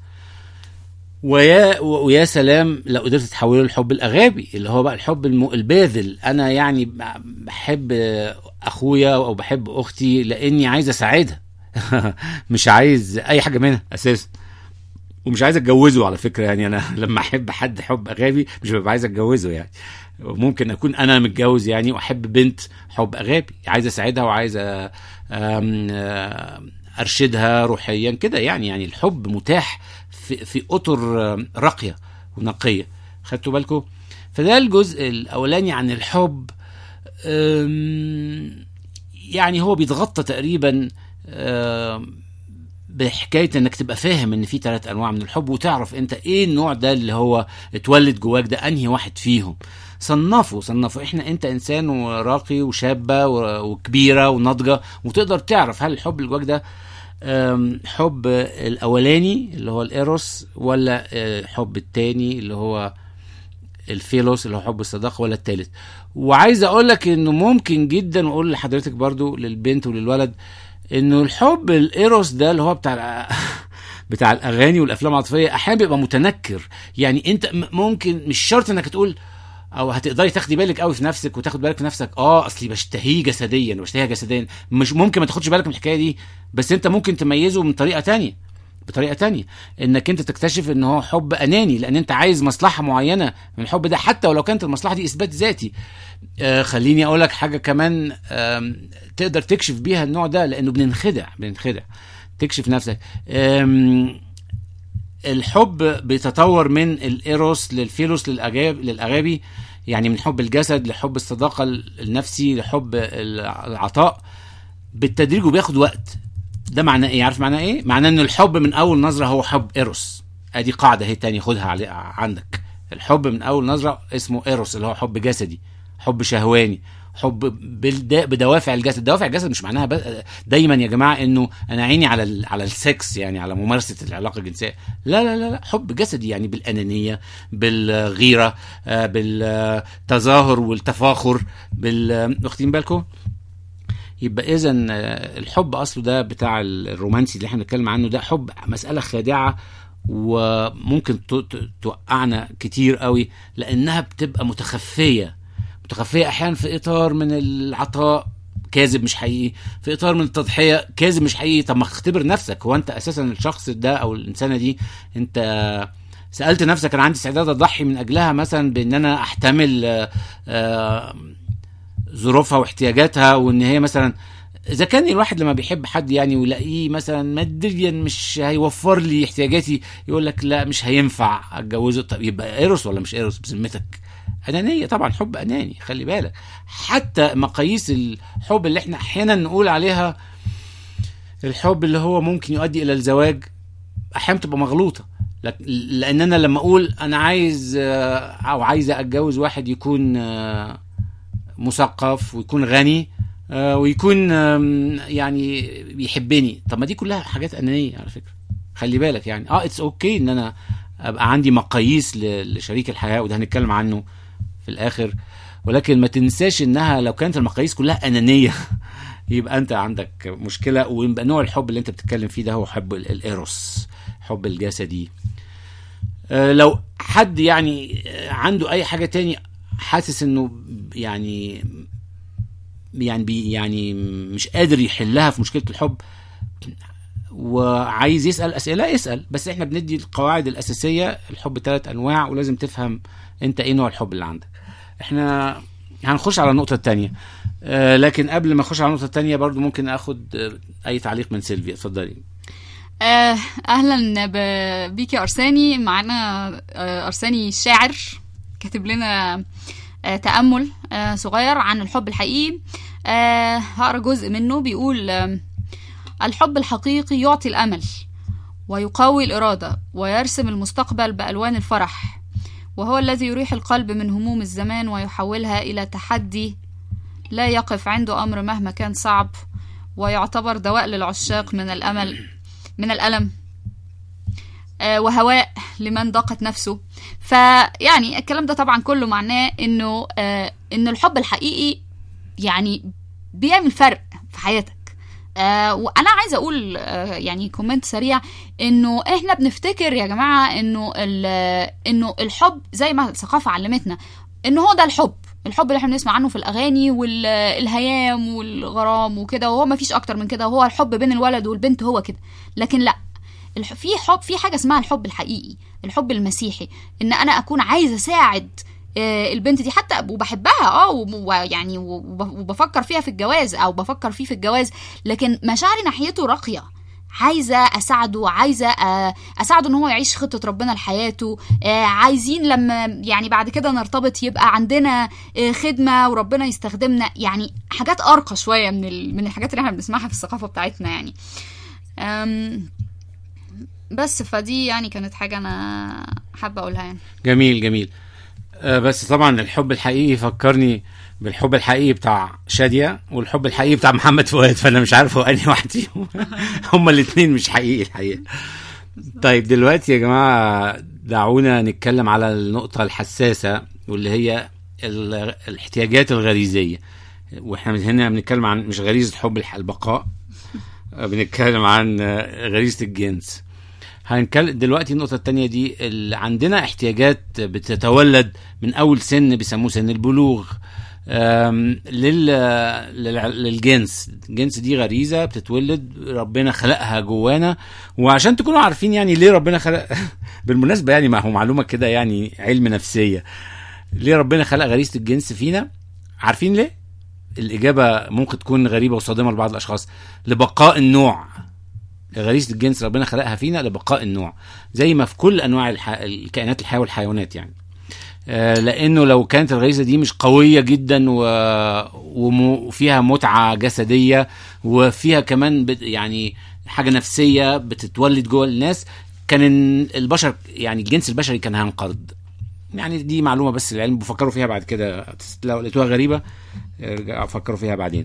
A: ويا ويا سلام لو قدرت تحوله للحب الاغابي اللي هو بقى الحب الم- الباذل انا يعني بحب اخويا او بحب اختي لاني عايز اساعدها مش عايز اي حاجه منها اساسا ومش عايز اتجوزه على فكره يعني انا لما احب حد حب غابي مش ببقى عايز اتجوزه يعني ممكن اكون انا متجوز يعني واحب بنت حب غابي عايز اساعدها وعايز أ- أم- أم- ارشدها روحيا كده يعني يعني الحب متاح في في اطر أم، راقيه ونقيه خدتوا بالكم فده الجزء الاولاني عن الحب أم، يعني هو بيتغطى تقريبا أم، بحكايه انك تبقى فاهم ان في ثلاث انواع من الحب وتعرف انت ايه النوع ده اللي هو اتولد جواك ده انهي واحد فيهم صنفه صنفه احنا انت انسان وراقي وشابه و- وكبيره وناضجه وتقدر تعرف هل الحب اللي جواك ده أم، حب الاولاني اللي هو الايروس ولا أه، الحب التاني اللي هو الفيلوس اللي هو حب الصداقه ولا التالت وعايز اقول لك انه ممكن جدا واقول لحضرتك برضو للبنت وللولد انه الحب الايروس ده اللي هو بتاع بتاع الاغاني والافلام العاطفيه احيانا بيبقى متنكر يعني انت م- ممكن مش شرط انك تقول او هتقدري تاخدي بالك قوي في نفسك وتاخد بالك في نفسك اه اصلي بشتهيه جسديا بشتهيها جسديا مش ممكن ما تاخدش بالك من الحكايه دي بس انت ممكن تميزه من طريقه تانية بطريقه تانية انك انت تكتشف ان هو حب اناني لان انت عايز مصلحه معينه من الحب ده حتى ولو كانت المصلحه دي اثبات ذاتي آه خليني اقول لك حاجه كمان آم، تقدر تكشف بيها النوع ده لانه بننخدع بننخدع تكشف نفسك آم، الحب بيتطور من الايروس للفيلوس للاجاب للاغابي يعني من حب الجسد لحب الصداقه النفسي لحب العطاء بالتدريج وبياخد وقت ده معناه ايه عارف معناه ايه معناه ان الحب من اول نظره هو حب ايروس ادي قاعده هي تاني خدها علي عندك الحب من اول نظره اسمه ايروس اللي هو حب جسدي حب شهواني حب بالد- بدوافع الجسد دوافع الجسد مش معناها بس دايما يا جماعه انه انا عيني على ال على السكس يعني على ممارسه العلاقه الجنسيه لا لا لا لا حب جسدي يعني بالانانيه بالغيره آه، بالتظاهر والتفاخر بال واخدين بالكم يبقى اذا الحب اصله ده بتاع الرومانسي اللي احنا بنتكلم عنه ده حب مساله خادعه وممكن ت- ت- توقعنا كتير قوي لانها بتبقى متخفيه متخفيه احيانا في اطار من العطاء كاذب مش حقيقي في اطار من التضحيه كاذب مش حقيقي طب ما اختبر نفسك هو انت اساسا الشخص ده او الانسانه دي انت سالت نفسك انا عندي استعداد اضحي من اجلها مثلا بان انا احتمل آه، آه، ظروفها واحتياجاتها وان هي مثلا اذا كان الواحد لما بيحب حد يعني ويلاقيه مثلا ماديا مش هيوفر لي احتياجاتي يقول لك لا مش هينفع اتجوزه طب يبقى ايروس ولا مش ايروس بذمتك انانيه طبعا حب اناني خلي بالك حتى مقاييس الحب اللي احنا احيانا نقول عليها الحب اللي هو ممكن يؤدي الى الزواج احيانا بتبقى مغلوطه لك- لان انا لما اقول انا عايز آه، او عايزه اتجوز واحد يكون آه، مثقف ويكون غني آه، ويكون آم، يعني بيحبني طب ما دي كلها حاجات انانيه على فكره خلي بالك يعني اه اتس اوكي ان انا ابقى عندي مقاييس ل- لشريك الحياه وده هنتكلم عنه في الاخر ولكن ما تنساش انها لو كانت المقاييس كلها انانيه يبقى انت عندك مشكله ويبقى نوع الحب اللي انت بتتكلم فيه ده هو حب ال- الايروس حب الجسدي آه، لو حد يعني آه، عنده اي حاجه تاني حاسس انه يعني يعني بي يعني مش قادر يحلها في مشكله الحب وعايز يسال اسئله اسال بس احنا بندي القواعد الاساسيه الحب ثلاث انواع ولازم تفهم انت ايه نوع الحب اللي عندك احنا هنخش على النقطه الثانيه آه لكن قبل ما اخش على النقطه الثانيه برضو ممكن اخد آه، اي تعليق من سيلفيا اتفضلي
B: آه، اهلا ب- بيك يا ارساني معانا آه، ارساني الشاعر كاتب لنا آه، تامل آه، صغير عن الحب الحقيقي آه، هقرا جزء منه بيقول آم، الحب الحقيقي يعطي الامل ويقوي الاراده ويرسم المستقبل بالوان الفرح وهو الذي يريح القلب من هموم الزمان ويحولها الى تحدي لا يقف عنده امر مهما كان صعب ويعتبر دواء للعشاق من الامل من الألم آه، وهواء لمن ضاقت نفسه فيعني الكلام ده طبعا كله معناه انه آه، ان الحب الحقيقي يعني بيعمل فرق في حياتك آه وانا عايزه اقول آه يعني كومنت سريع انه احنا بنفتكر يا جماعه انه ال- انه الحب زي ما الثقافه علمتنا انه هو ده الحب الحب اللي احنا بنسمع عنه في الاغاني والهيام والغرام وكده وهو ما فيش اكتر من كده وهو الحب بين الولد والبنت هو كده لكن لا الح- في حب في حاجه اسمها الحب الحقيقي الحب المسيحي ان انا اكون عايزه اساعد آه، البنت دي حتى وبحبها اه وب- ويعني وب- وبفكر فيها في الجواز او بفكر فيه في الجواز لكن مشاعري ناحيته راقيه عايزه اساعده عايزه آه، اساعده ان هو يعيش خطه ربنا لحياته آه، عايزين لما يعني بعد كده نرتبط يبقى عندنا آه، خدمه وربنا يستخدمنا يعني حاجات ارقى شويه من ال- من الحاجات اللي احنا بنسمعها في الثقافه بتاعتنا يعني أم، بس فدي يعني كانت حاجه انا حابه اقولها يعني
A: جميل جميل آه، بس طبعا الحب الحقيقي فكرني بالحب الحقيقي بتاع شادية والحب الحقيقي بتاع محمد فؤاد فانا مش عارف هو انهي واحد فيهم هما الاثنين مش حقيقي الحقيقه طيب دلوقتي يا جماعه دعونا نتكلم على النقطه الحساسه واللي هي ال- الاحتياجات الغريزيه واحنا من هنا بنتكلم عن مش غريزه حب الح- البقاء آه، بنتكلم عن آه، غريزه الجنس هنتكلم دلوقتي النقطة التانية دي اللي عندنا احتياجات بتتولد من أول سن بيسموه سن البلوغ أم، لل... لل... للجنس الجنس دي غريزة بتتولد ربنا خلقها جوانا وعشان تكونوا عارفين يعني ليه ربنا خلق بالمناسبة يعني ما هو معلومة كده يعني علم نفسية ليه ربنا خلق غريزة الجنس فينا عارفين ليه الإجابة ممكن تكون غريبة وصادمة لبعض الأشخاص لبقاء النوع غريزه الجنس ربنا خلقها فينا لبقاء النوع زي ما في كل انواع الح... الكائنات الحيه والحيوانات يعني آه، لانه لو كانت الغريزه دي مش قويه جدا و... وم... وفيها متعه جسديه وفيها كمان بت... يعني حاجه نفسيه بتتولد جوه الناس كان البشر يعني الجنس البشري كان هينقرض يعني دي معلومه بس العلم بفكروا فيها بعد كده لو لقيتوها غريبه ارجعوا فكروا فيها بعدين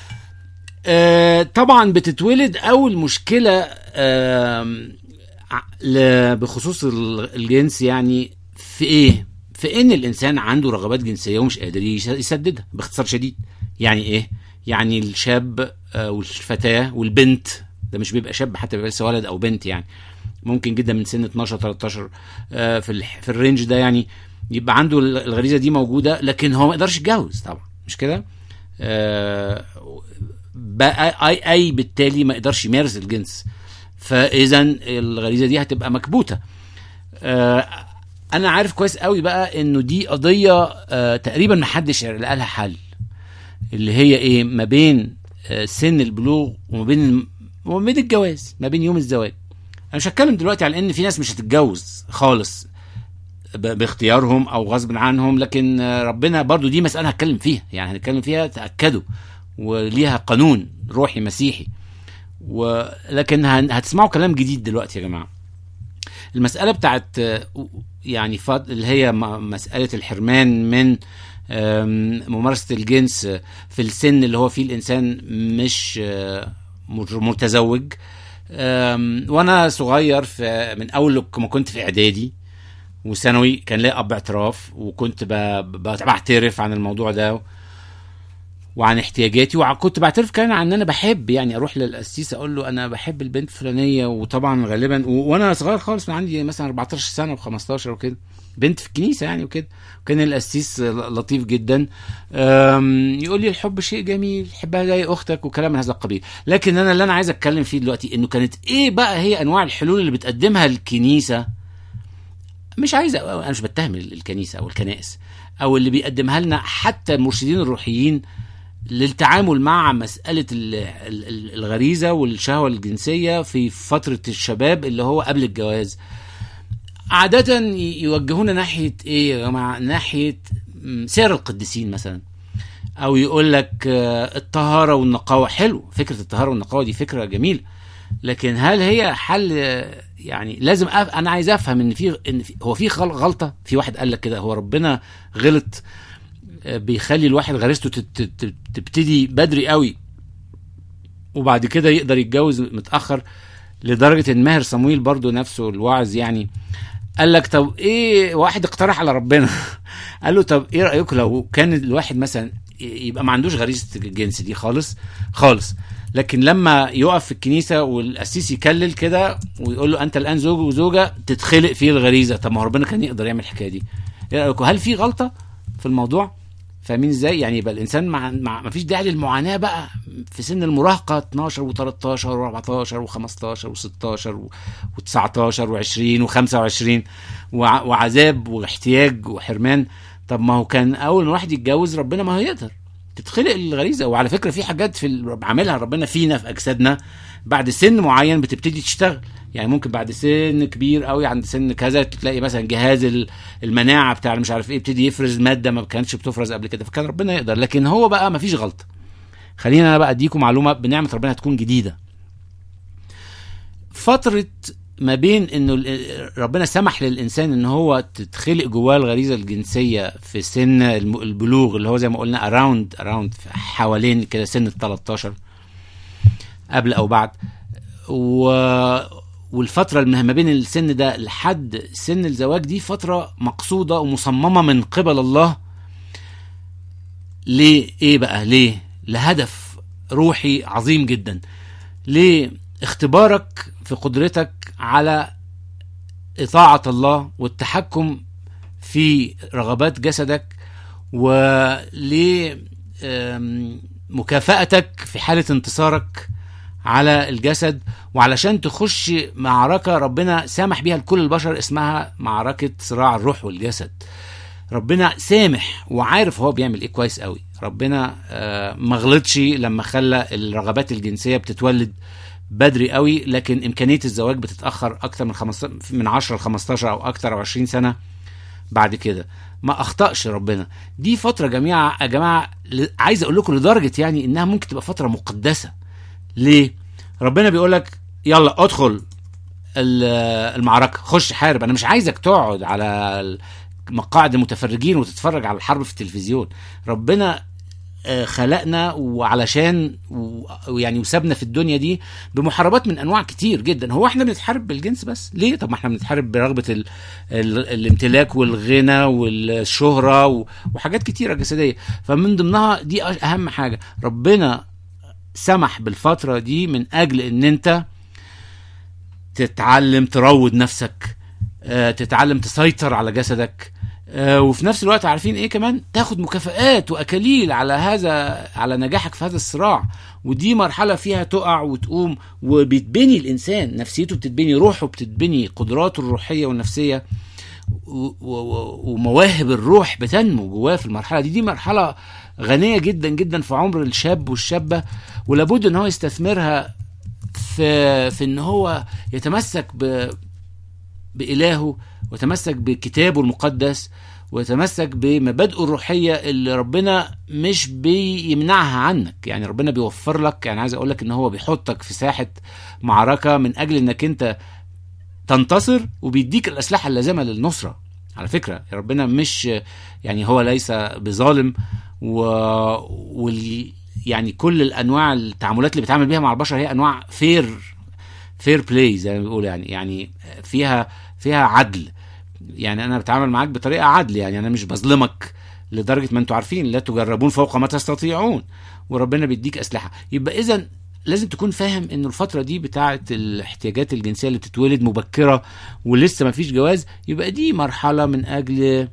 A: آه، طبعا بتتولد اول مشكله آم، ع- ل- بخصوص ال- الجنس يعني في ايه في ان الانسان عنده رغبات جنسيه ومش قادر يس- يسددها باختصار شديد يعني ايه يعني الشاب آه، والفتاه والبنت ده مش بيبقى شاب حتى بيبقى لسه ولد او بنت يعني ممكن جدا من سن 12 13 آه، في الح- في الرينج ده يعني يبقى عنده ال- الغريزه دي موجوده لكن هو ما يقدرش يتجوز طبعا مش كده آه، بقى اي اي بالتالي ما يقدرش يمارس الجنس فاذا الغريزه دي هتبقى مكبوته آه، انا عارف كويس قوي بقى انه دي قضيه آه، تقريبا ما حدش لقى لها حل اللي هي ايه ما بين آه، سن البلوغ وما بين وما بين الجواز ما بين يوم الزواج انا مش هتكلم دلوقتي على ان في ناس مش هتتجوز خالص ب- باختيارهم او غصب عنهم لكن آه، ربنا برضو دي مساله هتكلم فيها يعني هنتكلم فيها تاكدوا وليها قانون روحي مسيحي ولكن هن- هتسمعوا كلام جديد دلوقتي يا جماعه المساله بتاعت آه، يعني فض- اللي هي م- مساله الحرمان من آم، ممارسه الجنس في السن اللي هو فيه الانسان مش آه، مر- متزوج آم، وانا صغير في من اول ما كنت في اعدادي وثانوي كان ليا اب اعتراف وكنت ب- ب- بعترف عن الموضوع ده وعن احتياجاتي وكنت بعترف كمان عن ان انا بحب يعني اروح للقسيس اقول له انا بحب البنت الفلانيه وطبعا غالبا و... وانا صغير خالص من عندي مثلا 14 سنه و15 وكده بنت في الكنيسه يعني وكده كان القسيس لطيف جدا أم، يقول لي الحب شيء جميل حبها زي اختك وكلام من هذا القبيل لكن انا اللي انا عايز اتكلم فيه دلوقتي انه كانت ايه بقى هي انواع الحلول اللي بتقدمها الكنيسه مش عايز انا مش بتهم الكنيسه او الكنائس او اللي بيقدمها لنا حتى المرشدين الروحيين للتعامل مع مسألة ال- ال- ال- الغريزة والشهوة الجنسية في فترة الشباب اللي هو قبل الجواز عادة ي- يوجهونا ناحية ايه يا جماعة ناحية م، سير القديسين مثلا او يقول لك آه، الطهارة والنقاوة حلو فكرة الطهارة والنقاوة دي فكرة جميلة لكن هل هي حل آه، يعني لازم أف... انا عايز افهم ان في ان في... هو في غل- غلطة في واحد قال لك كده هو ربنا غلط بيخلي الواحد غريزته تت- تت- تبتدي بدري قوي وبعد كده يقدر يتجوز متاخر لدرجه ان ماهر صمويل برضو نفسه الواعظ يعني قال لك طب ايه واحد اقترح على ربنا قال له طب ايه رايكم لو كان الواحد مثلا يبقى ما عندوش غريزه الجنس دي خالص خالص لكن لما يقف في الكنيسه والقسيس يكلل كده ويقول له انت الان زوج وزوجه تتخلق فيه الغريزه طب ما هو ربنا كان يقدر يعمل الحكايه دي ايه رايكم هل في غلطه في الموضوع فاهمين ازاي يعني يبقى الانسان مع, مع ما فيش داعي للمعاناه بقى في سن المراهقه 12 و13 و14 و15 و16 و19 و20 و25 وعذاب واحتياج وحرمان طب ما هو كان اول ما الواحد يتجوز ربنا ما هو يقدر تتخلق الغريزه وعلى فكره في حاجات في ال- عاملها ربنا فينا في اجسادنا بعد سن معين بتبتدي تشتغل يعني ممكن بعد سن كبير قوي عند سن كذا تلاقي مثلا جهاز ال- المناعه بتاع مش عارف ايه يبتدي يفرز ماده ما كانتش بتفرز قبل كده فكان ربنا يقدر لكن هو بقى ما فيش غلطه خلينا انا بقى اديكم معلومه بنعمه ربنا هتكون جديده فتره ما بين انه ال- ربنا سمح للانسان ان هو تتخلق جواه الغريزه الجنسيه في سن الم- البلوغ اللي هو زي ما قلنا اراوند اراوند حوالين كده سن ال 13 قبل او بعد و والفترة اللي ما بين السن ده لحد سن الزواج دي فترة مقصودة ومصممة من قبل الله ليه ايه بقى ليه لهدف روحي عظيم جدا ليه اختبارك في قدرتك على إطاعة الله والتحكم في رغبات جسدك ولمكافأتك في حالة انتصارك على الجسد وعلشان تخش معركة ربنا سامح بيها لكل البشر اسمها معركة صراع الروح والجسد ربنا سامح وعارف هو بيعمل ايه كويس قوي ربنا آه، ما غلطش لما خلى الرغبات الجنسية بتتولد بدري قوي لكن امكانيه الزواج بتتاخر اكتر من 15 من 10 ل 15 او اكتر او 20 سنه بعد كده ما اخطاش ربنا دي فتره جميعه يا جماعه ل- عايز اقول لكم لدرجه يعني انها ممكن تبقى فتره مقدسه ليه ربنا بيقول لك يلا ادخل ال- المعركه خش حارب انا مش عايزك تقعد على مقاعد المتفرجين وتتفرج على الحرب في التلفزيون ربنا آه، خلقنا وعلشان و- ويعني وسابنا في الدنيا دي بمحاربات من انواع كتير جدا هو احنا بنتحارب بالجنس بس ليه طب ما احنا بنتحارب برغبه ال... ال... الامتلاك والغنى والشهره و... وحاجات كتيره جسديه فمن ضمنها دي أش- اهم حاجه ربنا سمح بالفتره دي من اجل ان انت تتعلم تروض نفسك آه، تتعلم تسيطر على جسدك آه، وفي نفس الوقت عارفين ايه كمان تاخد مكافآت واكاليل على هذا على نجاحك في هذا الصراع ودي مرحله فيها تقع وتقوم وبيتبني الانسان نفسيته بتتبني روحه بتتبني قدراته الروحيه والنفسيه و- و- ومواهب الروح بتنمو جواه في المرحله دي دي مرحله غنيه جدا جدا في عمر الشاب والشابه ولابد ان هو يستثمرها في في ان هو يتمسك ب بإلهه وتمسك بكتابه المقدس ويتمسك بمبادئه الروحية اللي ربنا مش بيمنعها عنك يعني ربنا بيوفر لك يعني عايز اقول لك ان هو بيحطك في ساحة معركة من اجل انك انت تنتصر وبيديك الاسلحة اللازمة للنصرة على فكرة ربنا مش يعني هو ليس بظالم و... وال... يعني كل الانواع التعاملات اللي بيتعامل بيها مع البشر هي انواع فير فير بلاي زي ما بيقولوا يعني يعني فيها فيها عدل يعني انا بتعامل معاك بطريقه عدل يعني انا مش بظلمك لدرجه ما انتوا عارفين لا تجربون فوق ما تستطيعون وربنا بيديك اسلحه يبقى اذا لازم تكون فاهم ان الفتره دي بتاعه الاحتياجات الجنسيه اللي بتتولد مبكره ولسه ما فيش جواز يبقى دي مرحله من اجل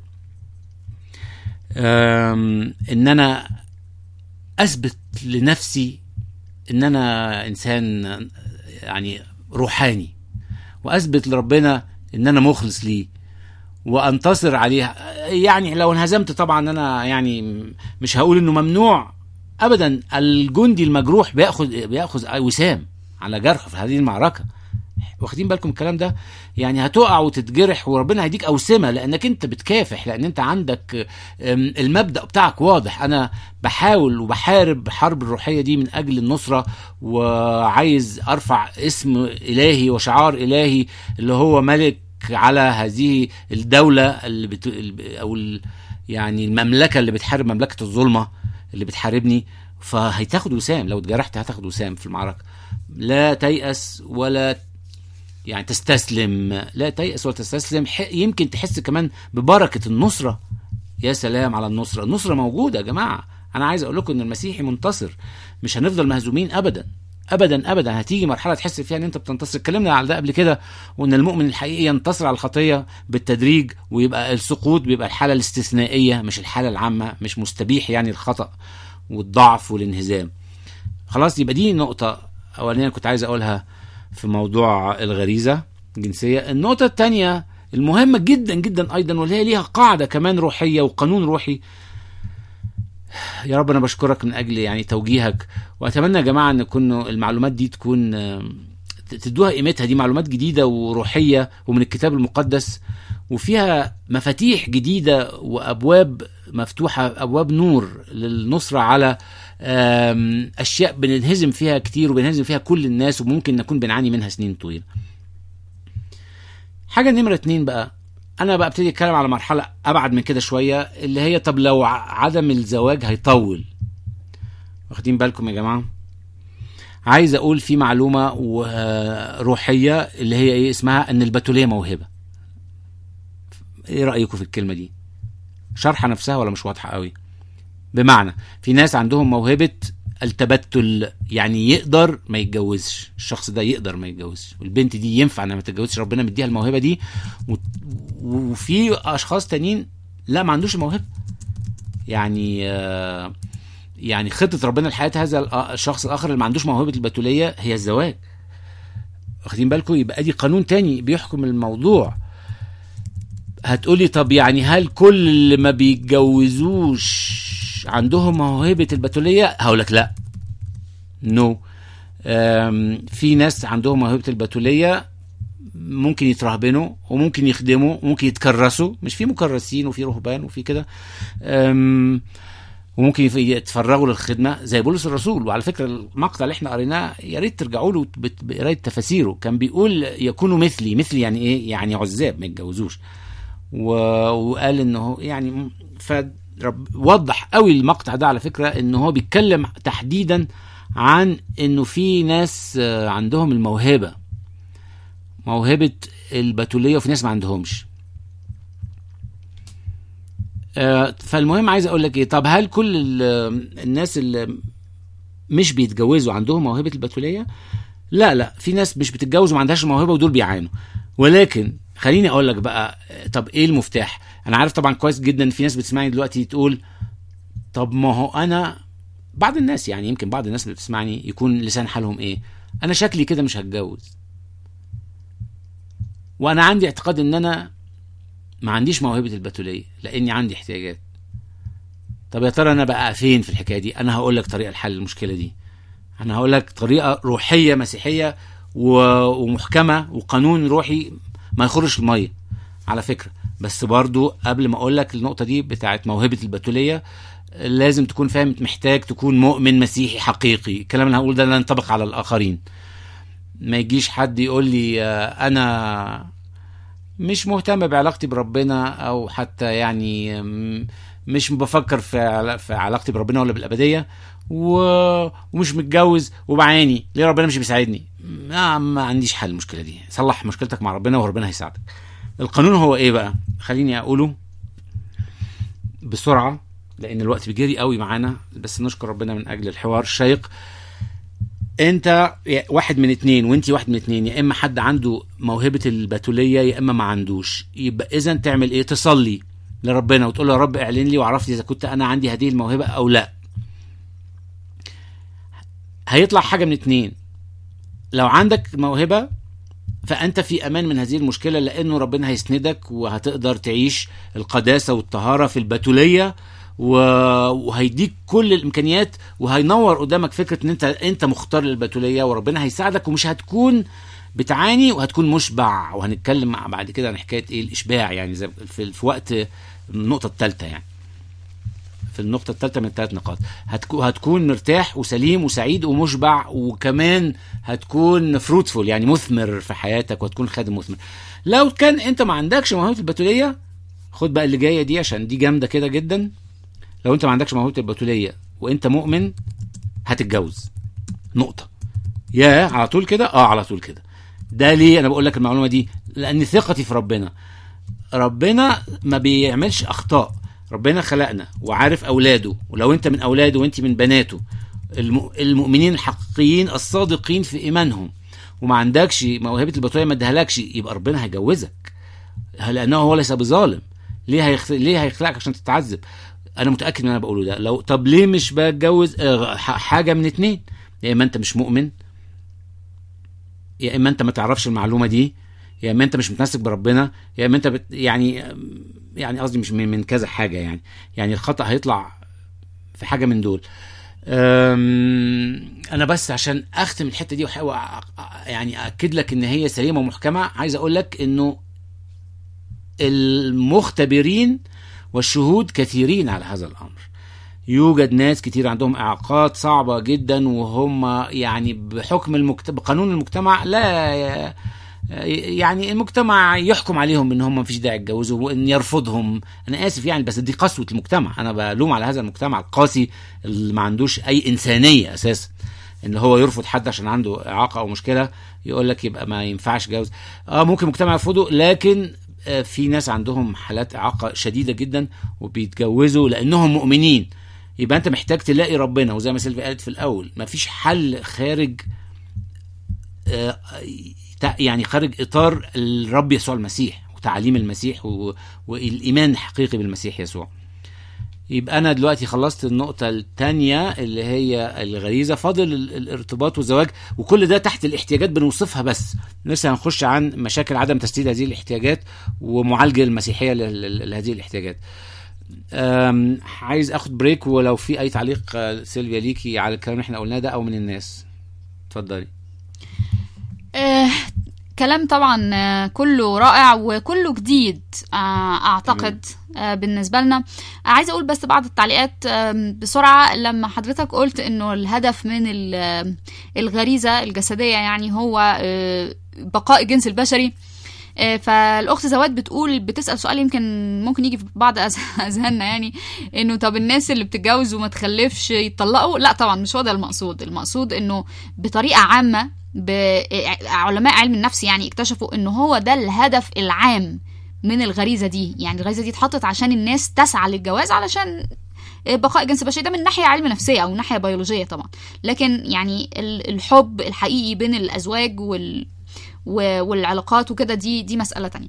A: أم، ان انا اثبت لنفسي ان انا انسان يعني روحاني واثبت لربنا ان انا مخلص ليه وانتصر عليه يعني لو انهزمت طبعا انا يعني مش هقول انه ممنوع ابدا الجندي المجروح بياخذ بياخذ وسام على جرحه في هذه المعركه واخدين بالكم الكلام ده يعني هتقع وتتجرح وربنا هيديك اوسمه لانك انت بتكافح لان انت عندك أم، المبدا بتاعك واضح انا بحاول وبحارب حرب الروحيه دي من اجل النصره وعايز ارفع اسم الهي وشعار الهي اللي هو ملك على هذه الدوله اللي بت... او ال... يعني المملكه اللي بتحارب مملكه الظلمه اللي بتحاربني فهتاخد وسام لو اتجرحت هتاخد وسام في المعركه لا تيأس ولا يعني تستسلم لا تيأس ولا تستسلم ح- يمكن تحس كمان ببركة النصرة يا سلام على النصرة النصرة موجودة يا جماعة أنا عايز أقول لكم إن المسيحي منتصر مش هنفضل مهزومين أبدا ابدا ابدا هتيجي مرحله تحس فيها ان انت بتنتصر اتكلمنا على ده قبل كده وان المؤمن الحقيقي ينتصر على الخطيه بالتدريج ويبقى السقوط بيبقى الحاله الاستثنائيه مش الحاله العامه مش مستبيح يعني الخطا والضعف والانهزام خلاص يبقى دي نقطه اولانيه كنت عايز اقولها في موضوع الغريزه الجنسيه النقطه الثانيه المهمه جدا جدا ايضا واللي هي ليها قاعده كمان روحيه وقانون روحي يا رب انا بشكرك من اجل يعني توجيهك واتمنى يا جماعه ان تكون المعلومات دي تكون آم، تدوها قيمتها دي معلومات جديده وروحيه ومن الكتاب المقدس وفيها مفاتيح جديده وابواب مفتوحه ابواب نور للنصره على آم، اشياء بننهزم فيها كتير وبننهزم فيها كل الناس وممكن نكون بنعاني منها سنين طويله. حاجه نمره اتنين بقى انا بقى ابتدي اتكلم على مرحله ابعد من كده شويه اللي هي طب لو ع- عدم الزواج هيطول واخدين بالكم يا جماعه عايز اقول في معلومه و- روحيه اللي هي ايه اسمها ان البتوليه موهبه ايه رايكم في الكلمه دي شرحه نفسها ولا مش واضحه قوي بمعنى في ناس عندهم موهبه التبتل يعني يقدر ما يتجوزش الشخص ده يقدر ما يتجوزش والبنت دي ينفع انها ما تتجوزش ربنا مديها الموهبه دي و- وفي اشخاص تانيين لا ما عندوش الموهبه يعني آه، يعني خطه ربنا لحياه هذا الأ- الشخص الاخر اللي ما عندوش موهبه البتوليه هي الزواج واخدين بالكم يبقى دي قانون تاني بيحكم الموضوع هتقولي طب يعني هل كل اللي ما بيتجوزوش عندهم موهبه البتوليه هقول لك لا نو no. في ناس عندهم موهبه البتوليه ممكن يترهبنوا وممكن يخدموا وممكن يتكرسوا مش في مكرسين وفي رهبان وفي كده أم، وممكن يف- يتفرغوا للخدمه زي بولس الرسول وعلى فكره المقطع اللي احنا قريناه يا ريت ترجعوا له بت- بقرايه تفاسيره كان بيقول يكونوا مثلي مثلي يعني ايه يعني عزاب ما يتجوزوش و... وقال انه يعني م- فرب وضح قوي المقطع ده على فكره ان هو بيتكلم تحديدا عن انه في ناس آه، عندهم الموهبه موهبه البتوليه وفي ناس ما عندهمش آه، فالمهم عايز اقول لك ايه طب هل كل ال- الناس اللي مش بيتجوزوا عندهم موهبه البتوليه لا لا في ناس مش بتتجوز وما عندهاش الموهبه ودول بيعانوا ولكن خليني اقول لك بقى آه، طب ايه المفتاح انا عارف طبعا كويس جدا في ناس بتسمعني دلوقتي تقول طب ما هو انا بعض الناس يعني يمكن بعض الناس اللي بتسمعني يكون لسان حالهم ايه انا شكلي كده مش هتجوز وانا عندي اعتقاد ان انا ما عنديش موهبه البتوليه لاني عندي احتياجات طب يا ترى انا بقى فين في الحكايه دي انا هقول لك طريقه لحل المشكله دي انا هقول لك طريقه روحيه مسيحيه و- ومحكمه وقانون روحي ما يخرش الميه على فكره بس برضو قبل ما اقول لك النقطه دي بتاعت موهبه البتوليه لازم تكون فاهم محتاج تكون مؤمن مسيحي حقيقي الكلام اللي هقول ده لا ينطبق على الاخرين ما يجيش حد يقول لي آه، انا مش مهتم بعلاقتي بربنا او حتى يعني م- مش بفكر في علا- في علاقتي بربنا ولا بالابديه و... ومش متجوز وبعاني ليه ربنا مش بيساعدني ما, ما عنديش حل المشكله دي صلح مشكلتك مع ربنا وربنا هيساعدك القانون هو ايه بقى خليني اقوله بسرعه لان الوقت بيجري قوي معانا بس نشكر ربنا من اجل الحوار الشيق انت يا- واحد من اتنين وانتي واحد من اتنين يا اما حد عنده موهبة البتولية يا اما ما عندوش يبقى اذا تعمل ايه تصلي لربنا وتقول له يا رب اعلن لي وعرفني اذا كنت انا عندي هذه الموهبة او لا هيطلع حاجة من اتنين لو عندك موهبة فانت في امان من هذه المشكله لانه ربنا هيسندك وهتقدر تعيش القداسه والطهاره في البتوليه و- وهيديك كل الامكانيات وهينور قدامك فكره ان انت انت مختار للبتوليه وربنا هيساعدك ومش هتكون بتعاني وهتكون مشبع وهنتكلم مع- بعد كده عن حكايه ايه الاشباع يعني زي في, في وقت النقطه الثالثه يعني في النقطة الثالثة من الثلاث نقاط هتكو هتكون مرتاح وسليم وسعيد ومشبع وكمان هتكون فروتفول يعني مثمر في حياتك وهتكون خادم مثمر لو كان انت ما عندكش موهبة البتولية خد بقى اللي جاية دي عشان دي جامدة كده جدا لو انت ما عندكش موهبة البتولية وانت مؤمن هتتجوز نقطة يا على طول كده اه على طول كده ده ليه انا بقول لك المعلومة دي لان ثقتي في ربنا ربنا ما بيعملش اخطاء ربنا خلقنا وعارف اولاده ولو انت من اولاده وانت من بناته الم- المؤمنين الحقيقيين الصادقين في ايمانهم وما عندكش موهبه البطوليه ما ادهالكش يبقى ربنا هيجوزك لانه هو ليس بظالم ليه هيخ... ليه هيخلقك عشان تتعذب انا متاكد من اللي انا بقوله ده لو طب ليه مش بتجوز آه، ح- حاجه من اتنين يا اما انت مش مؤمن يا اما انت ما تعرفش المعلومه دي يا اما انت مش متمسك بربنا يا اما انت بت... يعني يعني قصدي مش من, من كذا حاجه يعني يعني الخطا هيطلع في حاجه من دول أم، انا بس عشان اختم الحته دي وأحاول أ- أ- يعني اكد لك ان هي سليمه ومحكمه عايز اقول لك انه المختبرين والشهود كثيرين على هذا الامر يوجد ناس كتير عندهم اعاقات صعبه جدا وهم يعني بحكم المجت... بقانون المجتمع لا ي- يعني المجتمع يحكم عليهم ان هم مفيش داعي يتجوزوا وان يرفضهم انا اسف يعني بس دي قسوه المجتمع انا بلوم على هذا المجتمع القاسي اللي ما عندوش اي انسانيه اساسا ان هو يرفض حد عشان عنده اعاقه او مشكله يقول لك يبقى ما ينفعش جوز اه ممكن المجتمع يرفضه لكن آه، في ناس عندهم حالات اعاقه شديده جدا وبيتجوزوا لانهم مؤمنين يبقى انت محتاج تلاقي ربنا وزي ما سيلفي قالت في الاول مفيش حل خارج آه، تع- يعني خارج اطار الرب يسوع المسيح وتعاليم المسيح و... والايمان الحقيقي بالمسيح يسوع يبقى انا دلوقتي خلصت النقطة الثانية اللي هي الغريزة فاضل ال- الارتباط والزواج وكل ده تحت الاحتياجات بنوصفها بس لسه هنخش عن مشاكل عدم تسديد هذه الاحتياجات ومعالجة المسيحية ل- ل- لهذه الاحتياجات أم، عايز اخد بريك ولو في اي تعليق آه، سيلفيا ليكي على الكلام اللي احنا قلناه ده او من الناس اتفضلي
B: آه، كلام طبعا آه، كله رائع وكله جديد آه، اعتقد آه، بالنسبه لنا آه، عايزه اقول بس بعض التعليقات آم، بسرعه لما حضرتك قلت انه الهدف من ال- آه، الغريزه الجسديه يعني هو آه، بقاء الجنس البشري آه، فالاخت زواد بتقول بتسال سؤال يمكن ممكن يجي في بعض أذ- اذهاننا يعني انه طب الناس اللي بتتجوز وما تخلفش يتطلقوا لا طبعا مش هو ده المقصود المقصود انه بطريقه عامه ب- علماء علم النفس يعني اكتشفوا انه هو ده الهدف العام من الغريزه دي يعني الغريزه دي اتحطت عشان الناس تسعى للجواز علشان بقاء الجنس البشري ده من ناحيه علم نفسيه او ناحيه بيولوجيه طبعا لكن يعني ال- الحب الحقيقي بين الازواج وال و- والعلاقات وكده دي دي مساله تانية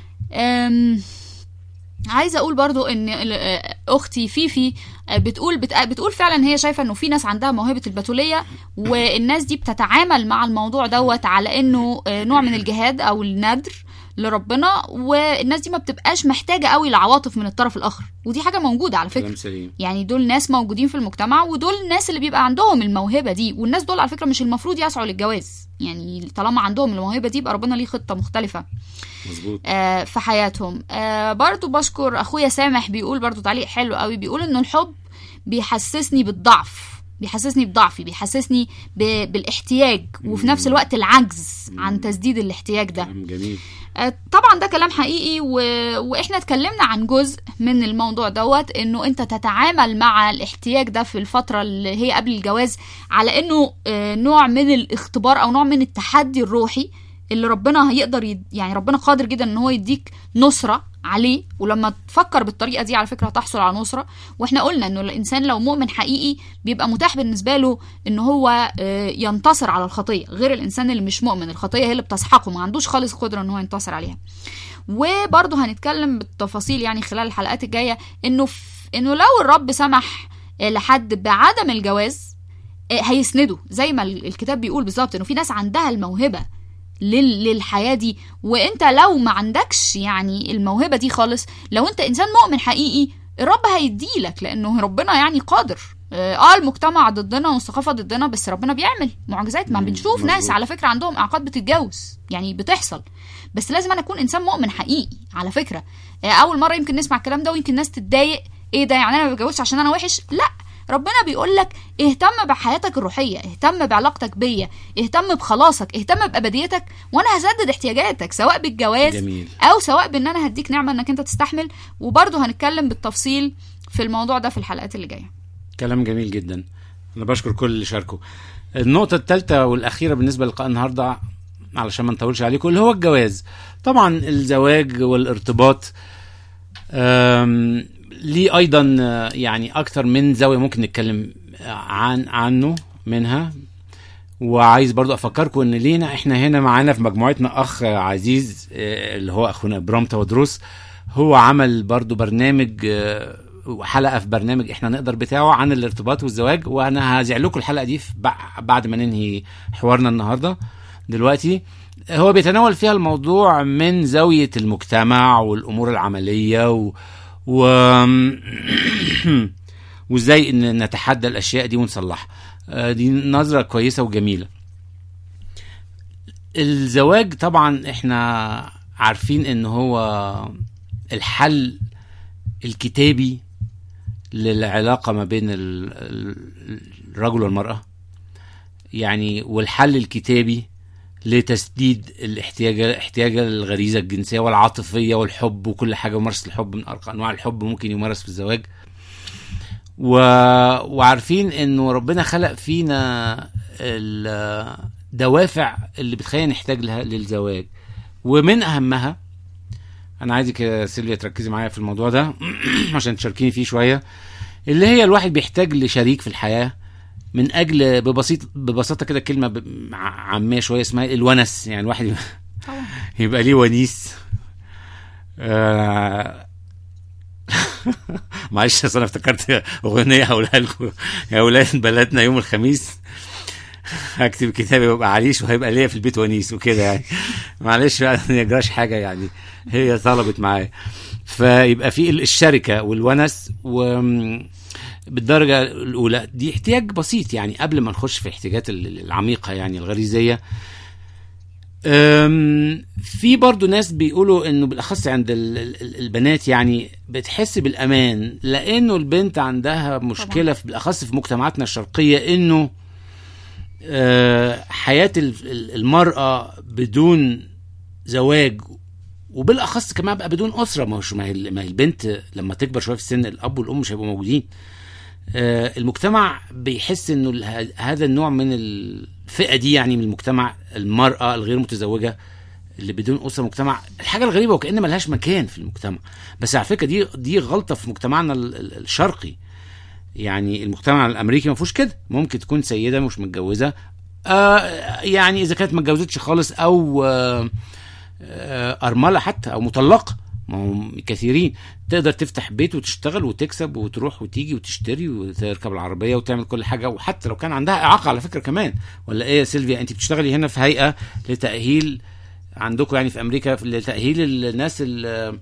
B: أم، عايزه اقول برضو ان ال- آه، اختي فيفي آه، بتقول بت- بتقول فعلا هي شايفه انه في ناس عندها موهبه البتوليه والناس دي بتتعامل مع الموضوع دوت على انه آه، نوع من الجهاد او الندر لربنا والناس دي ما بتبقاش محتاجه قوي لعواطف من الطرف الاخر ودي حاجه موجوده على فكره
A: كلام سليم
B: يعني دول ناس موجودين في المجتمع ودول الناس اللي بيبقى عندهم الموهبه دي والناس دول على فكره مش المفروض يسعوا للجواز يعني طالما عندهم الموهبه دي يبقى ربنا ليه خطه مختلفه
A: مظبوط
B: آه، في حياتهم آه، برضو بشكر اخويا سامح بيقول برضو تعليق حلو قوي بيقول انه الحب بيحسسني بالضعف بيحسسني بضعفي بيحسسني ب- بالاحتياج وفي نفس الوقت العجز عن تسديد الاحتياج ده
A: كلام جميل
B: آه، طبعا ده كلام حقيقي و... واحنا اتكلمنا عن جزء من الموضوع دوت انه انت تتعامل مع الاحتياج ده في الفتره اللي هي قبل الجواز على انه آه، نوع من الاختبار او نوع من التحدي الروحي اللي ربنا هيقدر يد... يعني ربنا قادر جدا ان هو يديك نصره عليه ولما تفكر بالطريقه دي على فكره هتحصل على نصره واحنا قلنا انه الانسان لو مؤمن حقيقي بيبقى متاح بالنسبه له ان هو آه، ينتصر على الخطيه غير الانسان اللي مش مؤمن الخطيه هي اللي بتسحقه ما عندوش خالص قدره ان هو ينتصر عليها وبرضه هنتكلم بالتفاصيل يعني خلال الحلقات الجايه انه ف... انه لو الرب سمح آه، لحد بعدم الجواز آه، هيسنده زي ما ال- الكتاب بيقول بالظبط انه في ناس عندها الموهبه لل... للحياه دي وانت لو ما عندكش يعني الموهبه دي خالص لو انت انسان مؤمن حقيقي الرب هيديلك لانه ربنا يعني قادر اه آه، المجتمع ضدنا والثقافه ضدنا بس ربنا بيعمل معجزات ما
A: مم،
B: بنشوف ناس
A: مظبوط.
B: على فكره عندهم اعاقات بتتجوز يعني بتحصل بس لازم انا اكون انسان مؤمن حقيقي على فكره آه، اول مره يمكن نسمع الكلام ده ويمكن ناس تتضايق ايه ده يعني انا ما بتجوزش عشان انا وحش لا ربنا بيقول لك اهتم بحياتك الروحيه اهتم بعلاقتك بيا اهتم بخلاصك اهتم بابديتك وانا هسدد احتياجاتك سواء بالجواز
A: جميل
B: او سواء بان انا هديك نعمه انك انت تستحمل وبرضه هنتكلم بالتفصيل في الموضوع ده في الحلقات اللي جايه
A: كلام جميل جدا انا بشكر كل اللي شاركوا النقطة الثالثة والأخيرة بالنسبة للقاء النهاردة علشان ما نطولش عليكم اللي هو الجواز طبعا الزواج والارتباط أم، ليه أيضا آه، يعني أكتر من زاوية ممكن نتكلم عن عنه منها وعايز برضو افكركم ان لينا احنا هنا معانا في مجموعتنا اخ عزيز آه، اللي هو اخونا ابرام تودروس هو عمل برضو برنامج آه، حلقه في برنامج احنا نقدر بتاعه عن الارتباط والزواج وانا هذيع لكم الحلقه دي في بع- بعد ما ننهي حوارنا النهارده دلوقتي هو بيتناول فيها الموضوع من زاويه المجتمع والامور العمليه و, و... وازاي ان نتحدى الاشياء دي ونصلحها آه، دي نظره كويسه وجميله الزواج طبعا احنا عارفين ان هو الحل الكتابي للعلاقه ما بين ال- ال- الرجل والمراه يعني والحل الكتابي لتسديد الاحتياج احتياج الغريزه الجنسيه والعاطفيه والحب وكل حاجه ممارسه الحب من ارقى انواع الحب ممكن يمارس في الزواج و... وعارفين انه ربنا خلق فينا الدوافع اللي بتخلينا نحتاج لها للزواج ومن اهمها انا عايزك يا سيلفيا تركزي معايا في الموضوع ده عشان تشاركيني فيه شويه اللي هي الواحد بيحتاج لشريك في الحياه من اجل ببسيط ببساطه كده كلمه ب- ع- عاميه شويه اسمها الونس يعني الواحد يبقى,
B: طبعا
A: يبقى ليه ونيس آه معلش أصل انا افتكرت اغنيه هقولها لكم يا اولاد بلدنا يوم الخميس هكتب كتابي وابقى عليش وهيبقى ليا في البيت ونيس وكده يعني معلش بقى ما يجراش حاجه يعني هي طلبت معايا فيبقى في الشركه والونس و بالدرجه الاولى دي احتياج بسيط يعني قبل ما نخش في احتياجات ال- العميقه يعني الغريزيه أم، في برضو ناس بيقولوا انه بالاخص عند ال- ال- البنات يعني بتحس بالامان لانه البنت عندها مشكله في بالاخص في مجتمعاتنا الشرقيه انه آه، حياه ال- ال- المراه بدون زواج وبالاخص كمان بقى بدون اسره ما هوش ما هي ما هي البنت لما تكبر شويه في السن الاب والام مش هيبقوا موجودين آه، المجتمع بيحس انه ال- هذا النوع من الفئه دي يعني من المجتمع المراه الغير متزوجه اللي بدون اسره مجتمع الحاجه الغريبه وكان ملهاش مكان في المجتمع بس على فكره دي دي غلطه في مجتمعنا ال- ال- الشرقي يعني المجتمع الامريكي ما فيهوش كده ممكن تكون سيده مش متجوزه آه يعني اذا كانت ما اتجوزتش خالص او آه آه ارمله حتى او مطلقه ما هم كثيرين تقدر تفتح بيت وتشتغل وتكسب وتروح وتيجي وتشتري وتركب العربيه وتعمل كل حاجه وحتى لو كان عندها اعاقه على فكره كمان ولا ايه يا سيلفيا انت بتشتغلي هنا في هيئه لتاهيل عندكم يعني في امريكا في- لتاهيل الناس ال-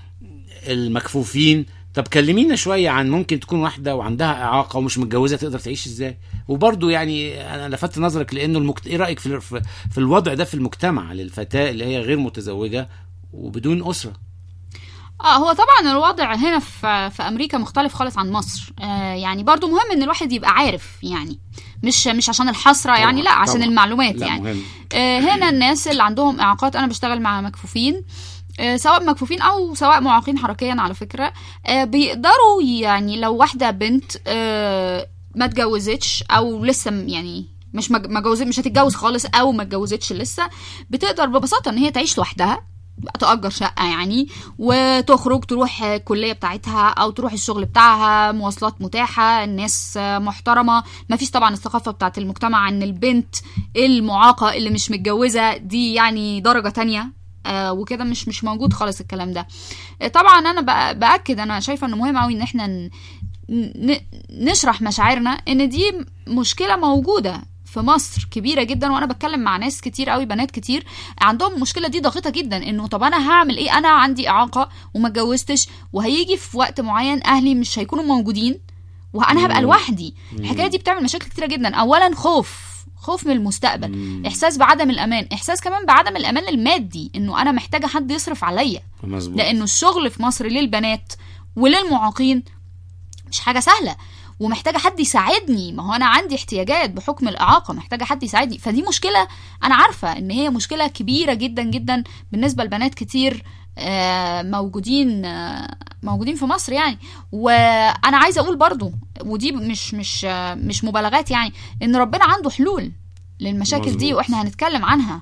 A: المكفوفين طب كلمينا شويه عن ممكن تكون واحده وعندها اعاقه ومش متجوزه تقدر تعيش ازاي وبرضه يعني انا لفت نظرك لانه المكت... ايه رايك في في- في الوضع ده في المجتمع للفتاه اللي هي غير متزوجه وبدون اسره
B: اه هو طبعا الوضع هنا في في امريكا مختلف خالص عن مصر آه يعني برضو مهم ان الواحد يبقى عارف يعني مش مش عشان الحسره يعني لا عشان
A: طبعاً.
B: المعلومات
A: لا
B: يعني
A: مهم
B: آه، هنا الناس اللي عندهم اعاقات انا بشتغل مع مكفوفين آه، سواء مكفوفين او سواء معاقين حركيا على فكره آه، بيقدروا يعني لو واحده بنت آه، ما اتجوزتش او لسه م- يعني مش مج- ما جوزت مش هتتجوز خالص او ما اتجوزتش لسه بتقدر ببساطه ان هي تعيش لوحدها تأجر شقة يعني وتخرج تروح الكلية بتاعتها أو تروح الشغل بتاعها مواصلات متاحة الناس محترمة ما فيش طبعا الثقافة بتاعت المجتمع ان البنت المعاقة اللي مش متجوزة دي يعني درجة تانية آه وكده مش مش موجود خالص الكلام ده آه طبعا انا بأ- باكد انا شايفه انه مهم قوي ان احنا ن- ن- نشرح مشاعرنا ان دي مشكله موجوده في مصر كبيره جدا وانا بتكلم مع ناس كتير قوي بنات كتير عندهم المشكله دي ضاغطه جدا انه طب انا هعمل ايه انا عندي اعاقه وما اتجوزتش وهيجي في وقت معين اهلي مش هيكونوا موجودين وانا هبقى
A: مم.
B: لوحدي الحكايه دي بتعمل مشاكل كتيره جدا اولا خوف خوف من المستقبل
A: مم.
B: احساس بعدم الامان احساس كمان بعدم الامان المادي انه انا محتاجه حد يصرف عليا
A: مظبوط
B: لانه الشغل في مصر للبنات وللمعاقين مش حاجه سهله ومحتاجه حد يساعدني ما هو انا عندي احتياجات بحكم الاعاقه محتاجه حد يساعدني فدي مشكله انا عارفه ان هي مشكله كبيره جدا جدا بالنسبه لبنات كتير آه، موجودين آه، موجودين في مصر يعني وانا عايزه اقول برضو ودي مش مش آه، مش مبالغات يعني ان ربنا عنده حلول للمشاكل دي
A: مظبوط.
B: واحنا هنتكلم عنها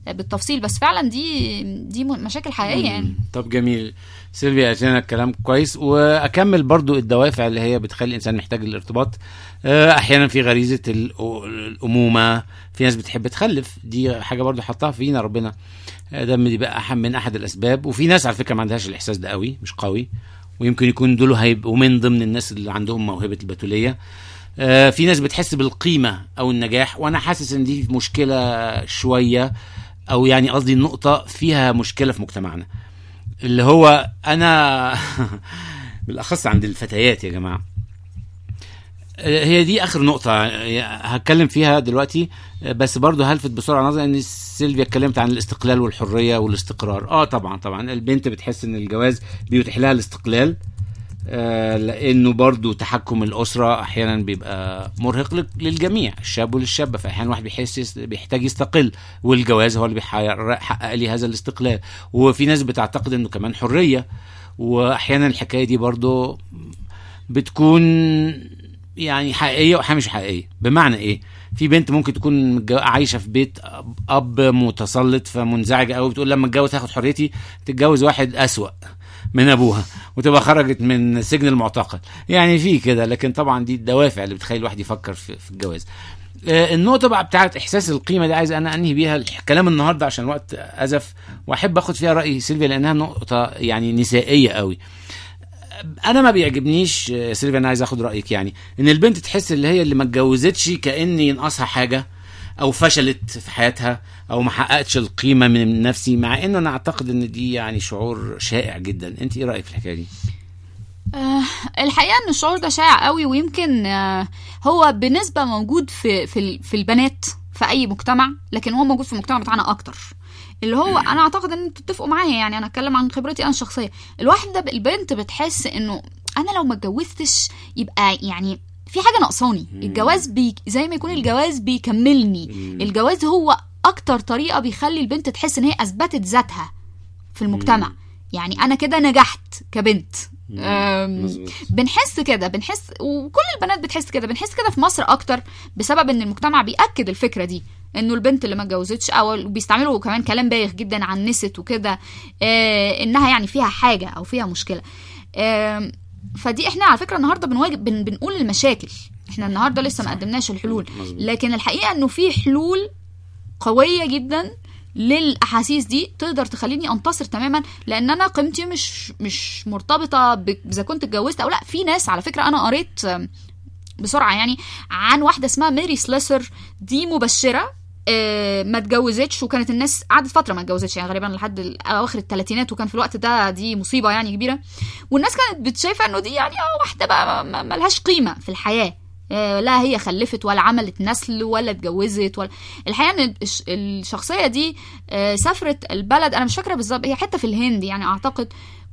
B: بالتفصيل بس فعلا دي دي م- مشاكل حقيقيه يعني
A: مم. طب جميل سيلفيا قالت لنا الكلام كويس واكمل برضو الدوافع اللي هي بتخلي الانسان محتاج الارتباط آه، احيانا في غريزه الأ- الامومه في ناس بتحب تخلف دي حاجه برضو حطها فينا ربنا آه، ده من- دي بقى أحد من احد الاسباب وفي ناس على فكره ما عندهاش الاحساس ده قوي مش قوي ويمكن يكون دول هيبقوا من ضمن الناس اللي عندهم موهبه البتوليه آه، في ناس بتحس بالقيمه او النجاح وانا حاسس ان دي مشكله شويه او يعني قصدي النقطه فيها مشكله في مجتمعنا اللي هو انا بالاخص عند الفتيات يا جماعه هي دي اخر نقطه هتكلم فيها دلوقتي بس برضو هلفت بسرعه نظر ان سيلفيا اتكلمت عن الاستقلال والحريه والاستقرار اه طبعا طبعا البنت بتحس ان الجواز بيتيح لها الاستقلال آه، لانه برضو تحكم الاسره احيانا بيبقى مرهق لل- للجميع الشاب وللشابه فاحيانا واحد بيحس يست- بيحتاج يستقل والجواز هو اللي بيحقق لي هذا الاستقلال وفي ناس بتعتقد انه كمان حريه واحيانا الحكايه دي برضو بتكون يعني حقيقيه واحيانا مش حقيقيه بمعنى ايه في بنت ممكن تكون متجو- عايشه في بيت اب متسلط فمنزعجه قوي بتقول لما اتجوز هاخد حريتي تتجوز واحد اسوأ من ابوها وتبقى خرجت من سجن المعتقل يعني في كده لكن طبعا دي الدوافع اللي بتخلي الواحد يفكر في, في الجواز آه، النقطة بقى بتاعت إحساس القيمة دي عايز أنا أنهي بيها الكلام النهاردة عشان الوقت أزف وأحب أخد فيها رأي سيلفيا لأنها نقطة يعني نسائية قوي انا ما بيعجبنيش آه، سيلفيا انا عايز اخد رايك يعني ان البنت تحس اللي هي اللي ما اتجوزتش كان ينقصها حاجه او فشلت في حياتها او ما حققتش القيمه من نفسي مع ان انا اعتقد ان دي يعني شعور شائع جدا انت ايه رايك في الحكايه دي
B: آه، الحقيقه ان الشعور ده شائع قوي ويمكن آه، هو بنسبه موجود في في ال- في البنات في اي مجتمع لكن هو موجود في المجتمع بتاعنا اكتر اللي هو انا اعتقد ان انتوا تتفقوا معايا يعني انا اتكلم عن خبرتي انا الشخصيه الواحده ب- البنت بتحس انه انا لو ما اتجوزتش يبقى يعني في حاجه ناقصاني الجواز بي زي ما يكون الجواز بيكملني الجواز هو اكتر طريقه بيخلي البنت تحس ان هي اثبتت ذاتها في المجتمع يعني انا كده نجحت كبنت أم،
A: مظبوط.
B: بنحس كده بنحس وكل البنات بتحس كده بنحس كده في مصر اكتر بسبب ان المجتمع بياكد الفكره دي انه البنت اللي ما اتجوزتش او بيستعملوا كمان كلام بايخ جدا عن نست وكده آه انها يعني فيها حاجه او فيها مشكله آه فدي احنا على فكره النهارده بنواجه بن بنقول المشاكل احنا النهارده لسه ما قدمناش الحلول
A: مظبوط.
B: لكن الحقيقه انه في حلول قويه جدا للاحاسيس دي تقدر تخليني انتصر تماما لان انا قيمتي مش مش مرتبطه ب- اذا كنت اتجوزت او لا في ناس على فكره انا قريت آم، بسرعه يعني عن واحده اسمها ميري سليسر دي مبشره آه، ما اتجوزتش وكانت الناس قعدت فتره ما اتجوزتش يعني غالبا لحد ال- اواخر الثلاثينات وكان في الوقت ده دي مصيبه يعني كبيره والناس كانت بتشايفه انه دي يعني اه واحده بقى ما- ما- ملهاش قيمه في الحياه آه، لا هي خلفت ولا عملت نسل ولا اتجوزت ولا الحقيقه ان الش- الشخصيه دي آه، سافرت البلد انا مش فاكره بالظبط هي حته في الهند يعني اعتقد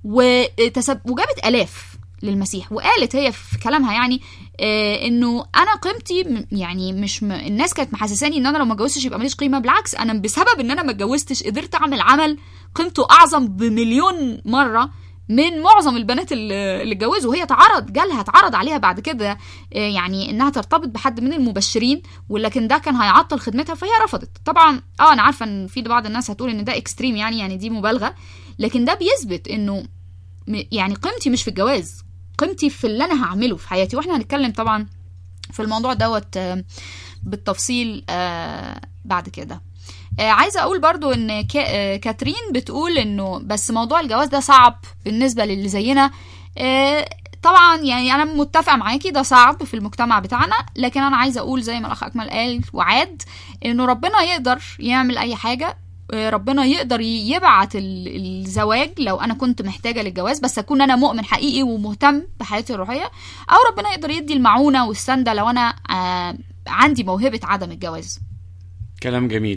B: وتسب... وجابت الاف للمسيح وقالت هي في كلامها يعني آه انه انا قيمتي م- يعني مش م... الناس كانت محسساني ان انا لو ما اتجوزتش يبقى ماليش قيمه بالعكس انا بسبب ان انا ما اتجوزتش قدرت اعمل عمل قيمته اعظم بمليون مره من معظم البنات اللي اللي اتجوزوا وهي اتعرض جالها اتعرض عليها بعد كده آه، يعني انها ترتبط بحد من المبشرين ولكن ده كان هيعطل خدمتها فهي رفضت طبعا اه انا عارفه ان في بعض الناس هتقول ان ده اكستريم يعني يعني دي مبالغه لكن ده بيثبت انه م- يعني قيمتي مش في الجواز قيمتي في اللي انا هعمله في حياتي واحنا هنتكلم طبعا في الموضوع دوت آه، بالتفصيل آه، بعد كده آه، عايزه اقول برضو ان كا- آه، كاترين بتقول انه بس موضوع الجواز ده صعب بالنسبه للي زينا آه، طبعا يعني انا متفقه معاكي ده صعب في المجتمع بتاعنا لكن انا عايزه اقول زي ما الاخ اكمل قال وعاد انه ربنا يقدر يعمل اي حاجه آه، ربنا يقدر ي- يبعت ال- الزواج لو انا كنت محتاجه للجواز بس اكون انا مؤمن حقيقي ومهتم بحياتي الروحيه او ربنا يقدر يدي المعونه والسنده لو انا آه، عندي موهبه عدم الجواز
A: كلام جميل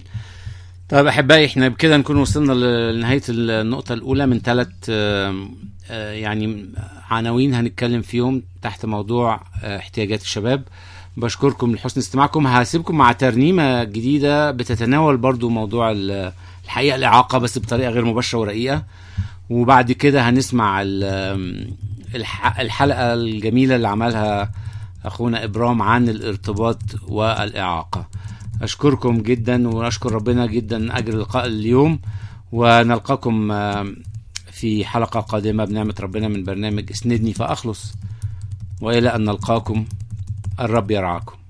A: طيب احبائي احنا بكده نكون وصلنا لنهايه النقطه الاولى من ثلاث يعني عناوين هنتكلم فيهم تحت موضوع آه، احتياجات الشباب بشكركم لحسن استماعكم هسيبكم مع ترنيمه جديده بتتناول برضو موضوع ال- الحقيقه الاعاقه بس بطريقه غير مباشره ورقيقه وبعد كده هنسمع ال- الح- الحلقه الجميله اللي عملها اخونا ابرام عن الارتباط والاعاقه أشكركم جدا وأشكر ربنا جدا أجل لقاء اليوم ونلقاكم آه، في حلقة قادمة بنعمة ربنا من برنامج اسندني فأخلص وإلى أن نلقاكم الرب يرعاكم